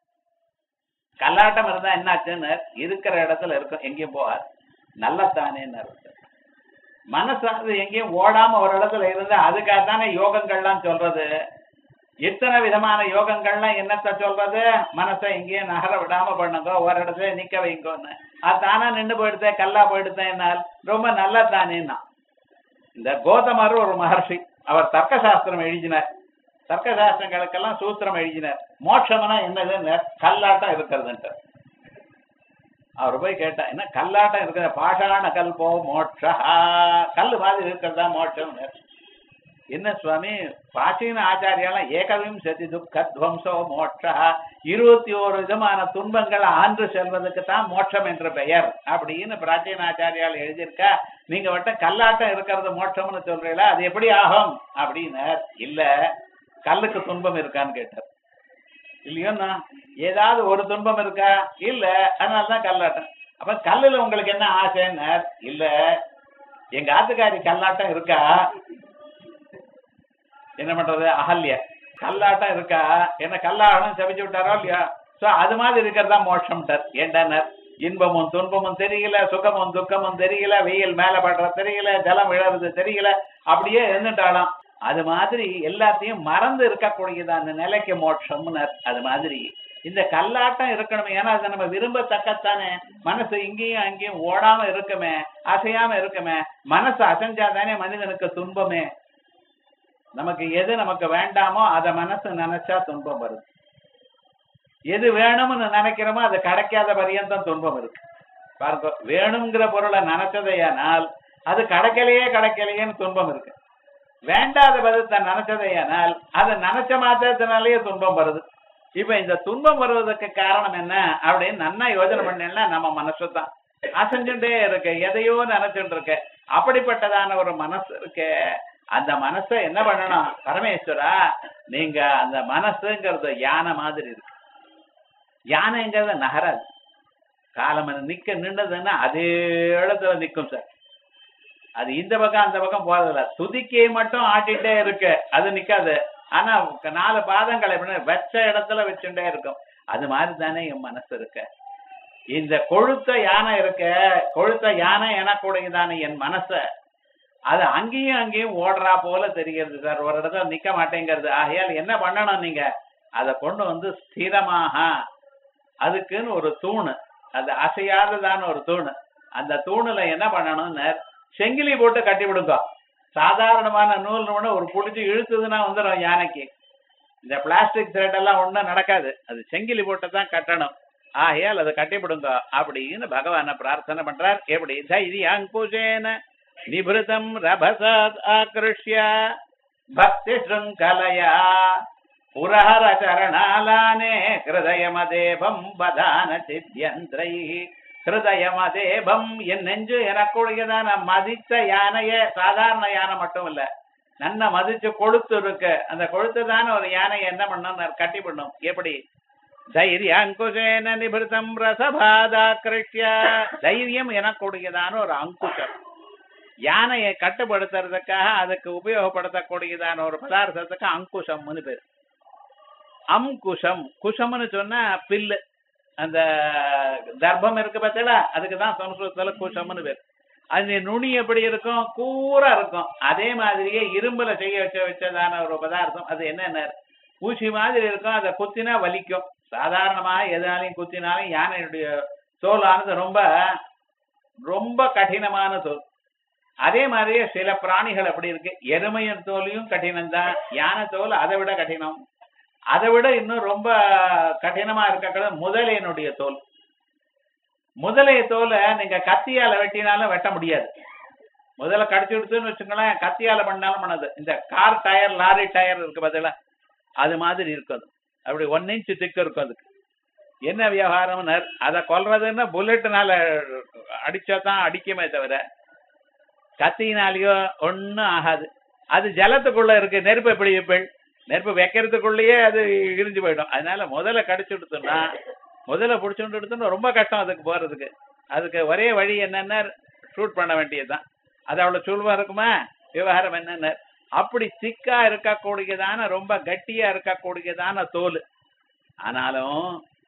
கல்லாட்டம் இருந்தா என்னாச்சுன்னு இருக்கிற இடத்துல இருக்கும் எங்கேயும் போகாது நல்லத்தானேன்னு மனசானது எங்கேயும் ஓடாம ஒரு இடத்துல இருந்து அதுக்காக தானே யோகங்கள்லாம் சொல்றது எத்தனை விதமான யோகங்கள்லாம் என்னத்த சொல்றது மனசை எங்கேயும் நகர விடாம பண்ணுங்க ஒரு இடத்துல நிக்க வைங்கன்னு அது தானா நின்று போயிடுதே கல்லா போயிடுதேன் என்னால் ரொம்ப நல்லா தானேன்னா இந்த கோதமர் ஒரு மகர்ஷி அவர் தர்க்க சாஸ்திரம் எழுதினார் தர்க்க சாஸ்திரங்களுக்கெல்லாம் சூத்திரம் எழுதினார் மோட்சம்னா என்னதுன்னு கல்லாட்டம் இருக்கிறதுன்ட்டு அவர் போய் கேட்டா என்ன கல்லாட்டம் இருக்கிற பாஷாண கல்போ மோட்சா கல்லு மாதிரி இருக்கிறதா மோட்சம் என்ன சுவாமி பிராச்சீன ஆச்சாரியாலாம் ஏகவிம்சதி துக்கத்வம்சோ மோட்சா இருபத்தி ஓரு விதமான துன்பங்களை ஆண்டு செல்வதற்கு தான் மோட்சம் என்ற பெயர் அப்படின்னு பிராச்சீன ஆச்சாரியால் எழுதியிருக்கா நீங்க வட்ட கல்லாட்டம் இருக்கிறது மோட்சம்னு சொல்றீங்களா அது எப்படி ஆகும் அப்படின்னு இல்ல கல்லுக்கு துன்பம் இருக்கான்னு கேட்டார் இல்லையோண்ணா ஏதாவது ஒரு துன்பம் இருக்கா இல்ல அதனாலதான் கல்லாட்டம் அப்ப கல்லுல உங்களுக்கு என்ன ஆசைன்னு இல்ல எங்க ஆத்துக்காரி கல்லாட்டம் இருக்கா என்ன பண்றது அகல்ய கல்லாட்டம் இருக்கா என்ன கல்லாட்டம் செவிச்சு விட்டாரோ இல்லையா சோ அது மாதிரி இருக்கிறதா மோட்சம்ட்டார் ஏண்டானர் இன்பமும் துன்பமும் தெரியல சுகமும் துக்கமும் தெரியல வெயில் மேல படுற தெரியல ஜலம் விழறது தெரியல அப்படியே இருந்துட்டாலாம் அது மாதிரி எல்லாத்தையும் மறந்து இருக்கக்கூடியது அந்த நிலைக்கு மோட்சம்னர் அது மாதிரி இந்த கல்லாட்டம் இருக்கணும் ஏன்னா அதை நம்ம விரும்பத்தக்கத்தானே மனசு இங்கேயும் அங்கேயும் ஓடாம இருக்குமே அசையாம இருக்குமே மனசு அசைஞ்சாதானே மனிதனுக்கு துன்பமே நமக்கு எது நமக்கு வேண்டாமோ அதை மனசு நினைச்சா துன்பம் வருது எது வேணும்னு நினைக்கிறோமோ அது கிடைக்காத பரியந்தம் துன்பம் இருக்கு பாருங்க வேணுங்கிற பொருளை நினைச்சதையானால் அது கிடைக்கலையே கிடைக்கலையேன்னு துன்பம் இருக்கு வேண்டாத பதத்தை நினைச்சதையானால் அதை நினைச்ச மாத்திரத்தினாலேயே துன்பம் வருது இப்ப இந்த துன்பம் வருவதற்கு காரணம் என்ன அப்படின்னு நன்னா யோஜனை பண்ணா நம்ம மனசு தான் அசைஞ்சுட்டே இருக்கு எதையோ நினைச்சுட்டு இருக்கு அப்படிப்பட்டதான ஒரு மனசு இருக்கு அந்த மனசை என்ன பண்ணணும் பரமேஸ்வரா நீங்க அந்த மனசுங்கிறது யானை மாதிரி இருக்கு யானைங்கிறத நகராது காலம் நிக்க நின்றதுன்னா அதே இடத்துல நிக்கும் சார் அது இந்த பக்கம் அந்த பக்கம் போறதில்ல துதிக்கை மட்டும் ஆட்டிட்டே இருக்கு அது நிக்காது ஆனா நாலு பாதங்களை எப்படி வச்ச இடத்துல வச்சுட்டே இருக்கும் அது மாதிரி தானே என் மனசு இருக்கு இந்த கொழுத்த யானை இருக்க கொழுத்த யானை எனக்கூடியதான என் மனச அது அங்கேயும் அங்கேயும் ஓடுறா போல தெரிகிறது சார் ஒரு இடத்துல நிக்க மாட்டேங்கிறது ஆகையால் என்ன பண்ணணும் நீங்க அதை கொண்டு வந்து ஸ்திரமாக அதுக்குன்னு ஒரு தூணு அது அசையாததான ஒரு தூணு அந்த தூணுல என்ன பண்ணணும்னு செங்கிலி போட்டு கட்டி விடுங்க சாதாரணமான நூல் ஒண்ணு ஒரு புடிச்சு இழுத்துதுன்னா வந்துடும் யானைக்கு இந்த பிளாஸ்டிக் த்ரெட் எல்லாம் ஒண்ணும் நடக்காது அது செங்கிலி போட்டு தான் கட்டணும் ஆகையால் அதை கட்டிவிடுங்க அப்படின்னு பகவான பிரார்த்தனை பண்றார் எப்படி தைரிய அங்குஷேன நிபிருதம் ரபசாத் ஆக்ருஷ்ய பக்தி ஸ்ருங்கலயா புரஹர சரணாலானே ஹிருதயமதேபம் பதான சித்தியந்திரை ஹிருதயமதேபம் என் நெஞ்சு எனக்குடையதான மதித்த யானைய சாதாரண யானை மட்டும் இல்ல நன்ன மதிச்சு கொழுத்து இருக்கு அந்த கொழுத்து தானே ஒரு யானையை என்ன பண்ணும் கட்டி பண்ணும் எப்படி தைரிய அங்குஷேன நிபிருத்தம் ரசபாதாக்கிருஷ்ய தைரியம் எனக்கூடியதான ஒரு அங்குஷம் யானையை கட்டுப்படுத்துறதுக்காக அதுக்கு உபயோகப்படுத்தக்கூடியதான ஒரு பதார்த்தத்துக்கு அங்குஷம்னு பேர் அம்குஷம் குஷம்னு சொன்னா பில்லு அந்த தர்ப்பம் இருக்கு பார்த்தீங்களா அதுக்கு தான் சம்ஸ்கிருதத்துல குஷம்னு பேர் அது நுனி எப்படி இருக்கும் கூரா இருக்கும் அதே மாதிரியே இரும்புல செய்ய வச்ச வச்சதான ஒரு பதார்த்தம் அது என்னென்ன ஊசி மாதிரி இருக்கும் அதை குத்தினா வலிக்கும் சாதாரணமாக எதனாலையும் குத்தினாலும் யானையுடைய தோலானது ரொம்ப ரொம்ப கடினமான தோல் அதே மாதிரியே சில பிராணிகள் அப்படி இருக்கு எருமையின் தோலையும் கடினம் தான் யானை தோல் அதை விட கடினம் அதை விட இன்னும் ரொம்ப கடினமா இருக்க முதலையனுடைய தோல் முதலைய தோலை நீங்க கத்தியால வெட்டினாலும் வெட்ட முடியாது முதல்ல கடிச்சு விடுத்துன்னு வச்சுங்களேன் கத்தியால பண்ணாலும் பண்ணது இந்த கார் டயர் லாரி டயர் இருக்கு பார்த்தீங்களா அது மாதிரி இருக்கும் அப்படி ஒன் இன்ச் திக்கு இருக்கும் அதுக்கு என்ன விவகாரம்னு அதை கொல்றதுன்னா புல்லட்டுனால அடிச்சா தான் அடிக்குமே தவிர கத்தினாலேயோ ஒன்றும் ஆகாது அது ஜலத்துக்குள்ள இருக்கு நெருப்பு எப்படி வைப்பேள் நெருப்பு வைக்கிறதுக்குள்ளேயே அது இடிஞ்சு போயிடும் அதனால முதல்ல கடிச்சு விடுத்தோம்னா முதல்ல பிடிச்சுட்டு எடுத்தோம்னா ரொம்ப கஷ்டம் அதுக்கு போறதுக்கு அதுக்கு ஒரே வழி என்னன்னா ஷூட் பண்ண வேண்டியதுதான் அது அவ்வளவு சுலபம் இருக்குமா விவகாரம் என்னன்னு அப்படி திக்கா இருக்கக்கூடியதான ரொம்ப கட்டியா இருக்கக்கூடியதான தோல் ஆனாலும்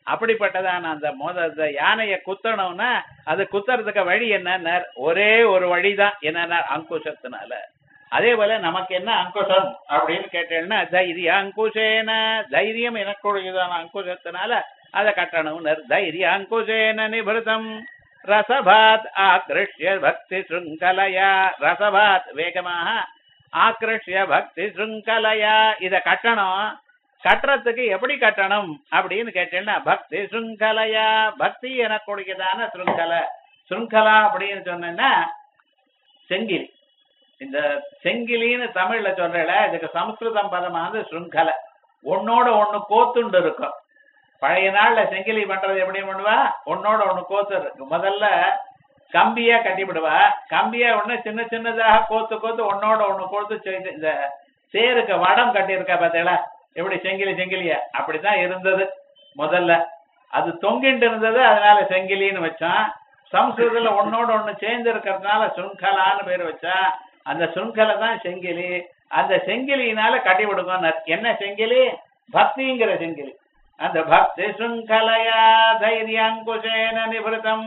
அப்படிப்பட்டதான அந்த மோத அந்த யானைய குத்தணும்னா அது குத்துறதுக்கு வழி என்ன ஒரே ஒரு வழிதான் என்னன்னா அங்குஷத்தினால அதே போல நமக்கு என்ன அங்குஷம் அப்படின்னு கேட்டேன்னா தைரிய அங்குஷேன தைரியம் எனக்குரியதான அங்குஷத்தினால அதை கட்டணும்னர் தைரிய அங்குஷேன நிபிருதம் ரசபாத் ஆக்ருஷ்ய பக்தி சுங்கலையா ரசபாத் வேகமாக ஆக்ருஷ்ய பக்தி சுங்கலையா இத கட்டணும் கட்டுறதுக்கு எப்படி கட்டணும் அப்படின்னு கேட்டேன்னா பக்தி சுங்கலையா பக்தி எனக்குரியதான சுருங்கலை சுருங்கலா அப்படின்னு சொன்னேன்னா செங்கிலி இந்த செங்கிலின்னு தமிழ்ல சொல்றல இதுக்கு சமஸ்கிருதம் பதமானது சுருங்கலை ஒன்னோட ஒண்ணு கோத்துண்டு இருக்கும் பழைய நாள்ல செங்கிலி பண்றது எப்படி பண்ணுவா ஒன்னோட ஒண்ணு கோத்து இருக்கு முதல்ல கம்பியா கட்டிவிடுவா கம்பியா ஒண்ணு சின்ன சின்னதாக கோத்து கோத்து ஒன்னோட ஒண்ணு கோத்து செய்து இந்த சேருக்கு வடம் கட்டியிருக்கா பார்த்தீங்களா எப்படி செங்கிலி செங்கிலியா அப்படிதான் இருந்தது முதல்ல அது தொங்கிட்டு இருந்தது அதனால செங்கிலின்னு வச்சான் சம்ஸ்கிருதத்துல ஒன்னோட ஒண்ணு சேர்ந்து இருக்கிறதுனால சுங்கலான்னு பேர் வச்சா அந்த சுங்கலை தான் செங்கிலி அந்த செங்கிலியினால கட்டி விடுங்க என்ன செங்கிலி பக்திங்கிற செங்கிலி அந்த பக்தி சுங்கலையா தைரியாங்குஷேன நிபிருதம்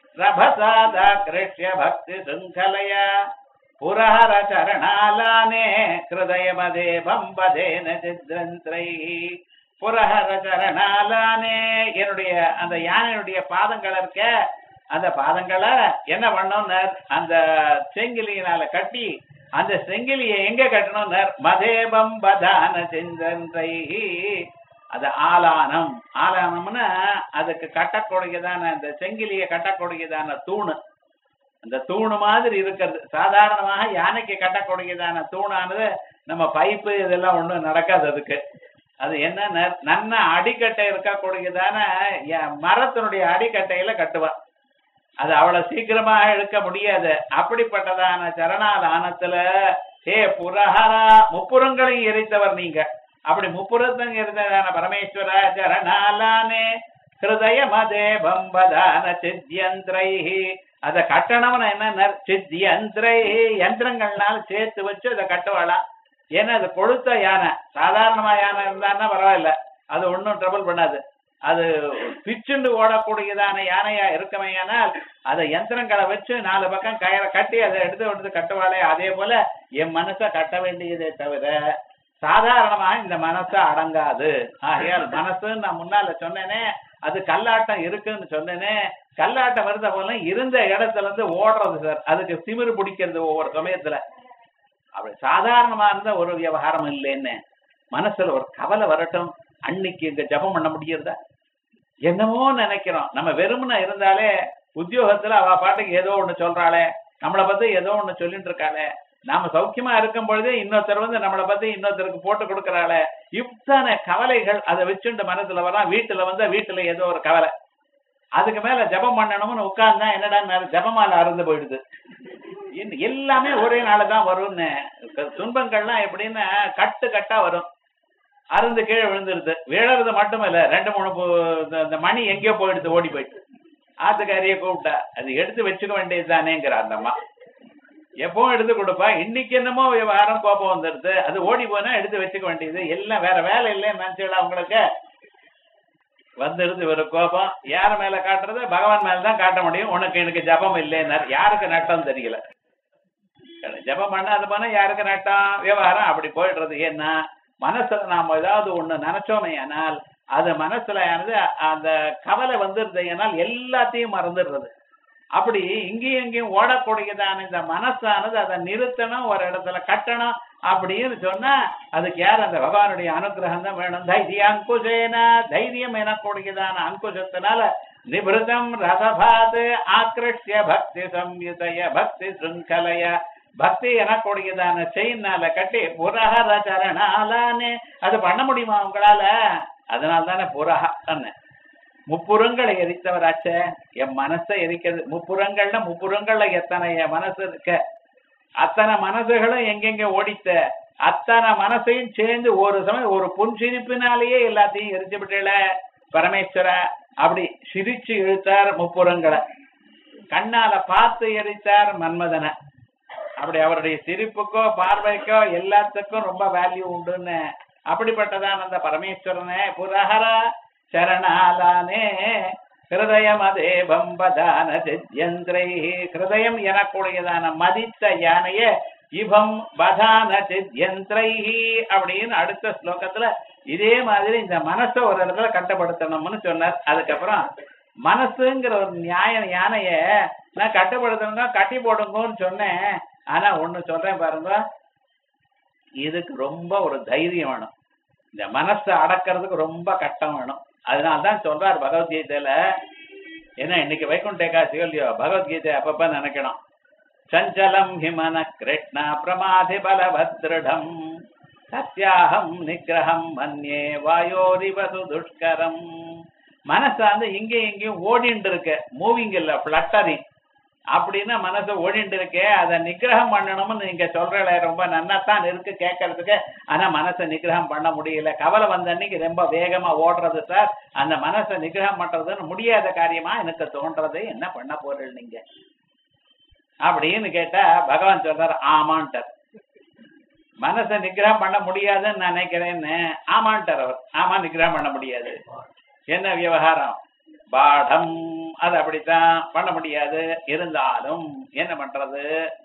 ரபசாதா கிருஷ்ய பக்தி சுங்கலையா புரஹர சரணாலானே ஹிருதயமதே பம்பதேன சித்ரந்திரை புரஹர சரணாலானே என்னுடைய அந்த யானையுடைய பாதங்கள் இருக்க அந்த பாதங்களை என்ன பண்ணோம்னர் அந்த செங்கிலியினால கட்டி அந்த செங்கிலியை எங்க கட்டணும்னர் மதேபம் பதான சிந்தன்றை அது ஆலானம் ஆலானம்னா அதுக்கு கட்டக்கூடியதான அந்த செங்கிலியை கட்டக்கூடியதான தூணு அந்த தூணு மாதிரி இருக்கிறது சாதாரணமாக யானைக்கு கட்டக்கூடியதான தூணானது நம்ம பைப்பு இதெல்லாம் ஒண்ணும் நடக்காது அதுக்கு அது என்ன நன்ன அடிக்கட்டை இருக்கக்கூடியதான மரத்தினுடைய அடிக்கட்டையில கட்டுவா அது அவ்வளவு சீக்கிரமாக எடுக்க முடியாது அப்படிப்பட்டதான சரணாலானத்துல ஹே புரஹரா முப்புறங்களையும் எரித்தவர் நீங்க அப்படி முப்புறத்தங்க இருந்ததான பரமேஸ்வர சரணாலானே ஹிருதய மதே பம்பதான சித்தியந்திரை அத கட்டணம்னு என்ன சித்தியந்திரை யந்திரங்கள்னால சேர்த்து வச்சு அதை கட்டுவாளாம் ஏன்னா அது கொழுத்த யானை சாதாரணமா யானை இருந்தான்னா பரவாயில்ல அது ஒன்றும் ட்ரபிள் பண்ணாது அது பிச்சுண்டு ஓடக்கூடியதான யானையா இருக்கமையானால் அதை யந்திரங்களை வச்சு நாலு பக்கம் கயிறை கட்டி அதை எடுத்து எடுத்து கட்டுவாளே அதே போல என் மனசை கட்ட வேண்டியதே தவிர சாதாரணமா இந்த மனசு அடங்காது ஆகையால் மனசுன்னு நான் முன்னால சொன்னேனே அது கல்லாட்டம் இருக்குன்னு சொன்னேனே கல்லாட்டம் இருந்த போல இருந்த இடத்துல இருந்து ஓடுறது சார் அதுக்கு திமிரு பிடிக்கிறது ஒவ்வொரு சமயத்துல அப்படி சாதாரணமா இருந்த ஒரு விவகாரம் இல்லைன்னு மனசுல ஒரு கவலை வரட்டும் அன்னைக்கு இங்க ஜபம் பண்ண முடியறதா என்னமோ நினைக்கிறோம் நம்ம வெறுமன இருந்தாலே உத்தியோகத்துல அவ பாட்டுக்கு ஏதோ ஒண்ணு சொல்றாளே நம்மளை பத்தி ஏதோ ஒண்ணு சொல்லிட்டு இருக்காளே நாம சௌக்கியமா இருக்கும் பொழுதே இன்னொருத்தர் வந்து நம்மளை பத்தி இன்னொருத்தருக்கு போட்டு கொடுக்கறாளே இத்தனை கவலைகள் அதை வச்சுட்டு மனசுல வரா வீட்டுல வந்தா வீட்டுல ஏதோ ஒரு கவலை அதுக்கு மேல ஜபம் பண்ணணும்னு உட்கார்ந்தா என்னடா ஜபமால அறுந்து போயிடுது எல்லாமே ஒரே நாள் தான் வரும்னு துன்பங்கள்லாம் எப்படின்னா கட்டு கட்டா வரும் அருந்து கீழே விழுந்துருது விழறது மட்டும் இல்ல ரெண்டு மூணு இந்த மணி எங்கேயோ போயிடுது ஓடி போயிட்டு ஆத்துக்காரிய கூப்பிட்டா அது எடுத்து வச்சுக்க வேண்டியது தானேங்கிற அந்த அம்மா எப்பவும் எடுத்து கொடுப்பா இன்னைக்கு என்னமோ விவகாரம் கோபம் வந்துடுது அது ஓடி போனா எடுத்து வச்சுக்க வேண்டியது எல்லாம் வேற வேலை இல்லைன்னு நினைச்சுடா உங்களுக்கு வந்துடுது ஒரு கோபம் யார் மேல காட்டுறது பகவான் மேல தான் காட்ட முடியும் உனக்கு எனக்கு ஜபம் இல்லைன்னார் யாருக்கு நட்டம் தெரியல ஜபம் பண்ண அது பண்ண யாருக்கு நட்டம் விவகாரம் அப்படி போயிடுறது ஏன்னா மனசுல நாம ஏதாவது ஒண்ணு நினைச்சோமே ஆனால் அது மனசுல ஆனது அந்த கவலை வந்துருது ஏனால் எல்லாத்தையும் மறந்துடுறது அப்படி இங்கேயும் இங்கேயும் ஓடக்கூடியதான இந்த மனசானது அதை நிறுத்தணும் ஒரு இடத்துல கட்டணும் அப்படின்னு சொன்னா அதுக்கு யார் அந்த பகவானுடைய அனுகிரகம் தான் வேணும் தைரிய அங்குசேன தைரியம் எனக்கூடியதான அங்குசத்தினால நிபிருதம் ரதபாத் ஆக்ருஷ்ய பக்தி சம்யுதய பக்தி சுங்கலைய பக்தி எனக்கூடியதான செயின்னால கட்டி புரஹர சரணாலானே அது பண்ண முடியுமா உங்களால அதனால தானே புரஹ முப்புறங்களை எரித்தவராச்ச என் மனசை எரிக்கிறது முப்புறங்கள்ல முப்புறங்கள்ல எத்தனை என் மனசு இருக்க அத்தனை மனசுகளும் எங்கெங்க ஓடித்த அத்தனை மனசையும் சேர்ந்து ஒரு சமயம் ஒரு புன்சிரிப்பினாலேயே எல்லாத்தையும் எரிச்சு விட்டல பரமேஸ்வர அப்படி சிரிச்சு இழுத்தார் முப்புறங்களை கண்ணால பார்த்து எரித்தார் மன்மதனை அப்படி அவருடைய சிரிப்புக்கோ பார்வைக்கோ எல்லாத்துக்கும் ரொம்ப வேல்யூ உண்டுன்னு அப்படிப்பட்டதான் அந்த பரமேஸ்வரனே புரஹர சரணாலானே ஹிருதயமதே பம்பதான சித்யந்திரை ஹிருதயம் எனக்கூடியதான மதித்த யானைய இபம் பதான சித்யந்திரை அப்படின்னு அடுத்த ஸ்லோகத்துல இதே மாதிரி இந்த மனசை ஒரு இடத்துல கட்டுப்படுத்தணும்னு சொன்னார் அதுக்கப்புறம் மனசுங்கிற ஒரு நியாய யானைய நான் கட்டுப்படுத்தணுங்க கட்டி போடுங்கன்னு சொன்னேன் ஆனா ஒண்ணு சொல்றேன் பாருங்க இதுக்கு ரொம்ப ஒரு தைரியம் வேணும் இந்த மனசை அடக்கிறதுக்கு ரொம்ப கஷ்டம் வேணும் அதனால்தான் சொல்றாரு பகவத்கீதையில ஏன்னா இன்னைக்கு வைகுண்ட ஏகாதசி இல்லையோ பகவத்கீதை அப்பப்ப நினைக்கணும் சஞ்சலம் ஹிமன கிருஷ்ண பிரமாதி பலபத்ருடம் சத்யாகம் நிகிரகம் மன்யே வாயோரிவது துஷ்கரம் மனசாந்து இங்கேயும் இங்கேயும் ஓடிண்டு இருக்க மூவிங் இல்ல பிளட்டரிங் அப்படின்னா மனசு ஓடிண்டு இருக்கே அதை நிகிரகம் பண்ணணும்னு நீங்க சொல்றல ரொம்ப நன்னாத்தான் இருக்கு கேட்கறதுக்கு ஆனா மனசை நிகிரகம் பண்ண முடியல கவலை வந்த அன்னைக்கு ரொம்ப வேகமா ஓடுறது சார் அந்த மனசை நிகிரகம் பண்றதுன்னு முடியாத காரியமா எனக்கு தோன்றது என்ன பண்ண போறீங்க நீங்க அப்படின்னு கேட்டா பகவான் சொல்றாரு ஆமான்ட்டார் மனசை நிகிரகம் பண்ண முடியாதுன்னு நான் நினைக்கிறேன்னு ஆமான்ட்டார் அவர் ஆமா நிகிரகம் பண்ண முடியாது என்ன விவகாரம் பாடம் அது அப்படித்தான் பண்ண முடியாது இருந்தாலும் என்ன பண்றது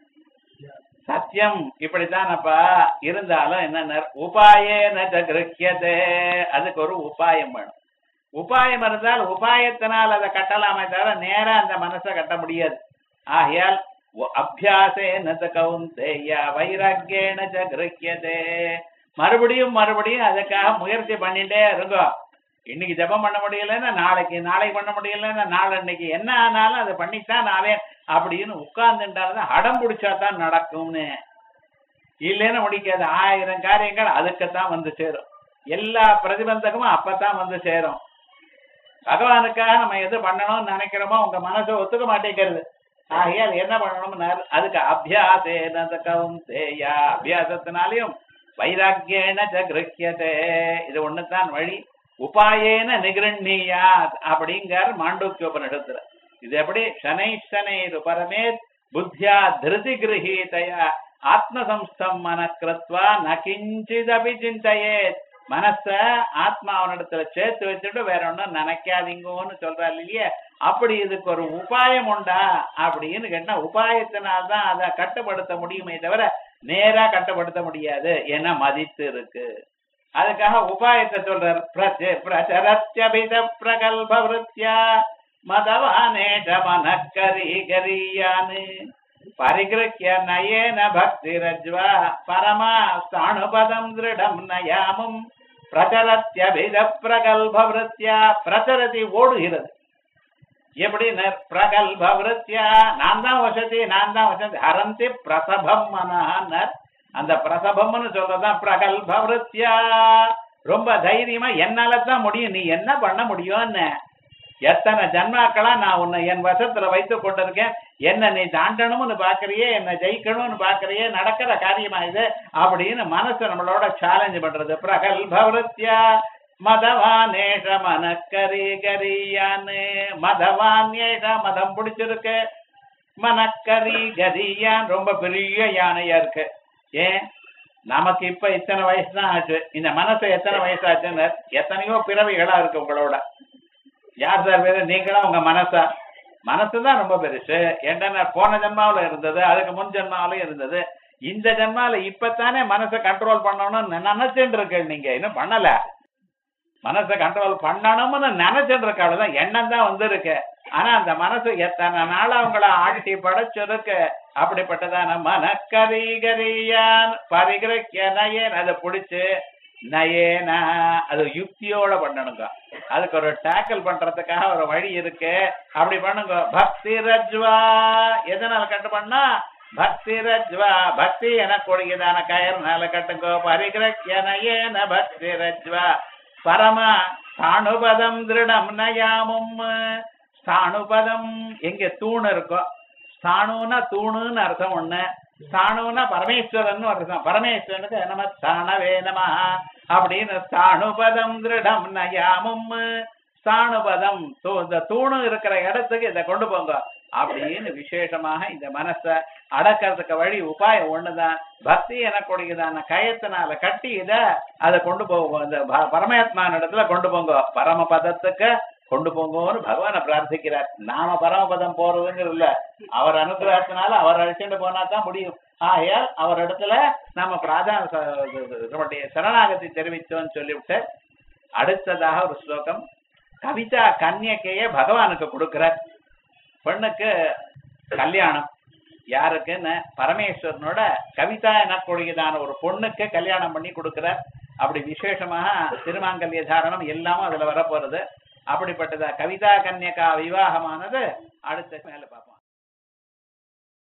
சத்தியம் இப்படித்தானப்பா இருந்தாலும் என்ன உபாயேன கிரகியதே அதுக்கு ஒரு உபாயம் வேணும் உபாயம் இருந்தால் உபாயத்தினால் அதை கட்டலாமே தவிர நேரா அந்த மனசை கட்ட முடியாது ஆகையால் அபியாசேன கவுந்தேய வைராக்கியேன கிரகியதே மறுபடியும் மறுபடியும் அதுக்காக முயற்சி பண்ணிட்டே இருங்கோ இன்னைக்கு ஜபம் பண்ண முடியலன்னா நாளைக்கு நாளைக்கு பண்ண முடியலன்னா நாளன்னைக்கு என்ன ஆனாலும் அதை பண்ணித்தான் நாளே அப்படின்னு உட்கார்ந்துட்டாலும் அடம் பிடிச்சா தான் நடக்கும்னு இல்லைன்னு முடிக்காது ஆயிரம் காரியங்கள் அதுக்குத்தான் வந்து சேரும் எல்லா பிரதிபந்தகமும் அப்பதான் வந்து சேரும் பகவானுக்காக நம்ம எது பண்ணணும்னு நினைக்கிறோமோ உங்க மனசை ஒத்துக்க மாட்டேங்கிறது ஆகையால் என்ன பண்ணணும்னு அதுக்கு அபியாசேன கவுந்தேயா அபியாசத்தினாலையும் வைராக்கியேன கிரகியதே இது ஒண்ணுதான் வழி உபாயேன நிகிரண்யா அப்படிங்கார் மாண்டூக்கியோபனிடத்துல இது எப்படி சனை சனை பரமே புத்தியா திருதி கிரகீதையா ஆத்மசம்ஸ்தம் மனக்கிருத்வா ந கிஞ்சிதபி சிந்தையே மனச ஆத்மாவனிடத்துல சேர்த்து வச்சுட்டு வேற ஒண்ணும் நினைக்காதீங்கன்னு சொல்றா இல்லையே அப்படி இதுக்கு ஒரு உபாயம் உண்டா அப்படின்னு கேட்டா உபாயத்தினால்தான் அதை கட்டுப்படுத்த முடியுமே தவிர நேரா கட்டுப்படுத்த முடியாது ஏன்னா மதித்து இருக்கு அதுக்காக உபாயத்தை சொல்றார் பிரச்சரத்யபித பிரகல்ப விருத்தியா மதவானேஷ மனக்கரி கரியான்னு பரிகிருக்கிய நயேன பக்தி ரஜ்வா பரமா ஸ்தாணுபதம் திருடம் நயாமும் பிரச்சரத்யபித பிரகல்ப விருத்தியா பிரச்சரதி ஓடுகிறது எப்படி பிரகல்ப விருத்தியா நான் தான் வசதி நான் தான் வசதி ஹரந்தி பிரசபம் மனஹர் அந்த பிரசபம்னு சொல்றதுதான் பிரகல்ப விருத்தியா ரொம்ப தைரியமா என்னால தான் முடியும் நீ என்ன பண்ண முடியும்னு எத்தனை ஜன்மாக்களா நான் உன்னை என் வசத்துல வைத்து கொண்டிருக்கேன் என்ன நீ தாண்டணும்னு பாக்குறியே என்ன ஜெயிக்கணும்னு பாக்குறியே நடக்கிற காரியமா இது அப்படின்னு மனசு நம்மளோட சேலஞ்ச் பண்றது பிரகல்ப விருத்தியா மதவானேஷ மனக்கரி கரியான்னு மதவானேஷ மதம் பிடிச்சிருக்கு மனக்கரி கரியான் ரொம்ப பெரிய யானையா இருக்கு ஏன் நமக்கு இப்ப இத்தனை வயசு தான் ஆச்சு இந்த மனசு எத்தனை வயசாச்சுன்னு எத்தனையோ பிறவிகளா இருக்கு உங்களோட யார் சார் பேரு நீங்களா உங்க மனசா மனசுதான் ரொம்ப பெருசு ஏன்னா போன ஜென்மாவில இருந்தது அதுக்கு முன் ஜென்மாவிலும் இருந்தது இந்த ஜென்மாவில இப்பத்தானே மனசை கண்ட்ரோல் பண்ணணும்னு நினைச்சுட்டு இருக்கு நீங்க இன்னும் பண்ணல மனசை கண்ட்ரோல் பண்ணணும்னு நினைச்சுட்டு இருக்க அவ்வளவுதான் எண்ணம் தான் வந்திருக்கு ஆனா அந்த மனசு எத்தனை நாளா அவங்கள ஆட்டி படைச்சிருக்கு அப்படிப்பட்டதான மனக்கரிகரியான் பரிகிரக்கிய நயன் அதை பிடிச்சு நயேனா அது யுக்தியோட பண்ணணுங்க அதுக்கு ஒரு டேக்கிள் பண்றதுக்காக ஒரு வழி இருக்கு அப்படி பண்ணுங்க பக்தி ரஜ்வா எதனால கட்டு பண்ணா பக்தி ரஜ்வா பக்தி எனக்கூடியதான கயர்னால கட்டுங்கோ பரிகிரக்கிய நயேன பக்தி ரஜ்வா பரம ஸ்தாணுபதம் திருடம் நயாமும் ஸ்தாணுபதம் எங்க தூண் இருக்கோ ஸ்தானுனா தூணுன்னு அர்த்தம் ஒண்ணு ஸ்தானுனா பரமேஸ்வரன் அர்த்தம் பரமேஸ்வரனுக்கு நம ஸ்தானவே நம அப்படின்னு ஸ்தாணுபதம் திருடம் நயாமும் ஸ்தாணுபதம் இந்த தூணு இருக்கிற இடத்துக்கு இதை கொண்டு போங்க அப்படின்னு விசேஷமாக இந்த மனச அடக்கிறதுக்கு வழி உபாயம் ஒண்ணுதான் பக்தி எனக்கூடியதான கயத்தினால கட்டி இத அதை கொண்டு போவோம் அந்த ப- பரமாத்மான இடத்துல கொண்டு போங்க பரம பதத்துக்கு கொண்டு போங்கன்னு பகவானை பிரார்த்திக்கிறார் நாம பரமபதம் போறதுங்கிறது இல்ல அவர் அனுகிரகத்தினால அவர் அழைச்சிட்டு போனா தான் முடியும் ஆகையால் அவர் இடத்துல நாம பிராதான ச- நம்முடைய சரணாகதி தெரிவித்தோம்னு சொல்லிவிட்டு அடுத்ததாக ஒரு ஸ்லோகம் கவிதா கன்யக்கைய பகவானுக்கு கொடுக்கிறார் பெண்ணுக்கு கல்யாணம் யாருக்குன்னு பரமேஸ்வரனோட கவிதா எனக்கூடியதான ஒரு பொண்ணுக்கு கல்யாணம் பண்ணி கொடுக்கிறார் அப்படி விசேஷமாக திருமாங்கல்ய தாரணம் எல்லாமும் அதுல வரப்போறது அப்படிப்பட்டதா கவிதா கன்யகா விவாகமானது அடுத்த மேல பார்ப்போம்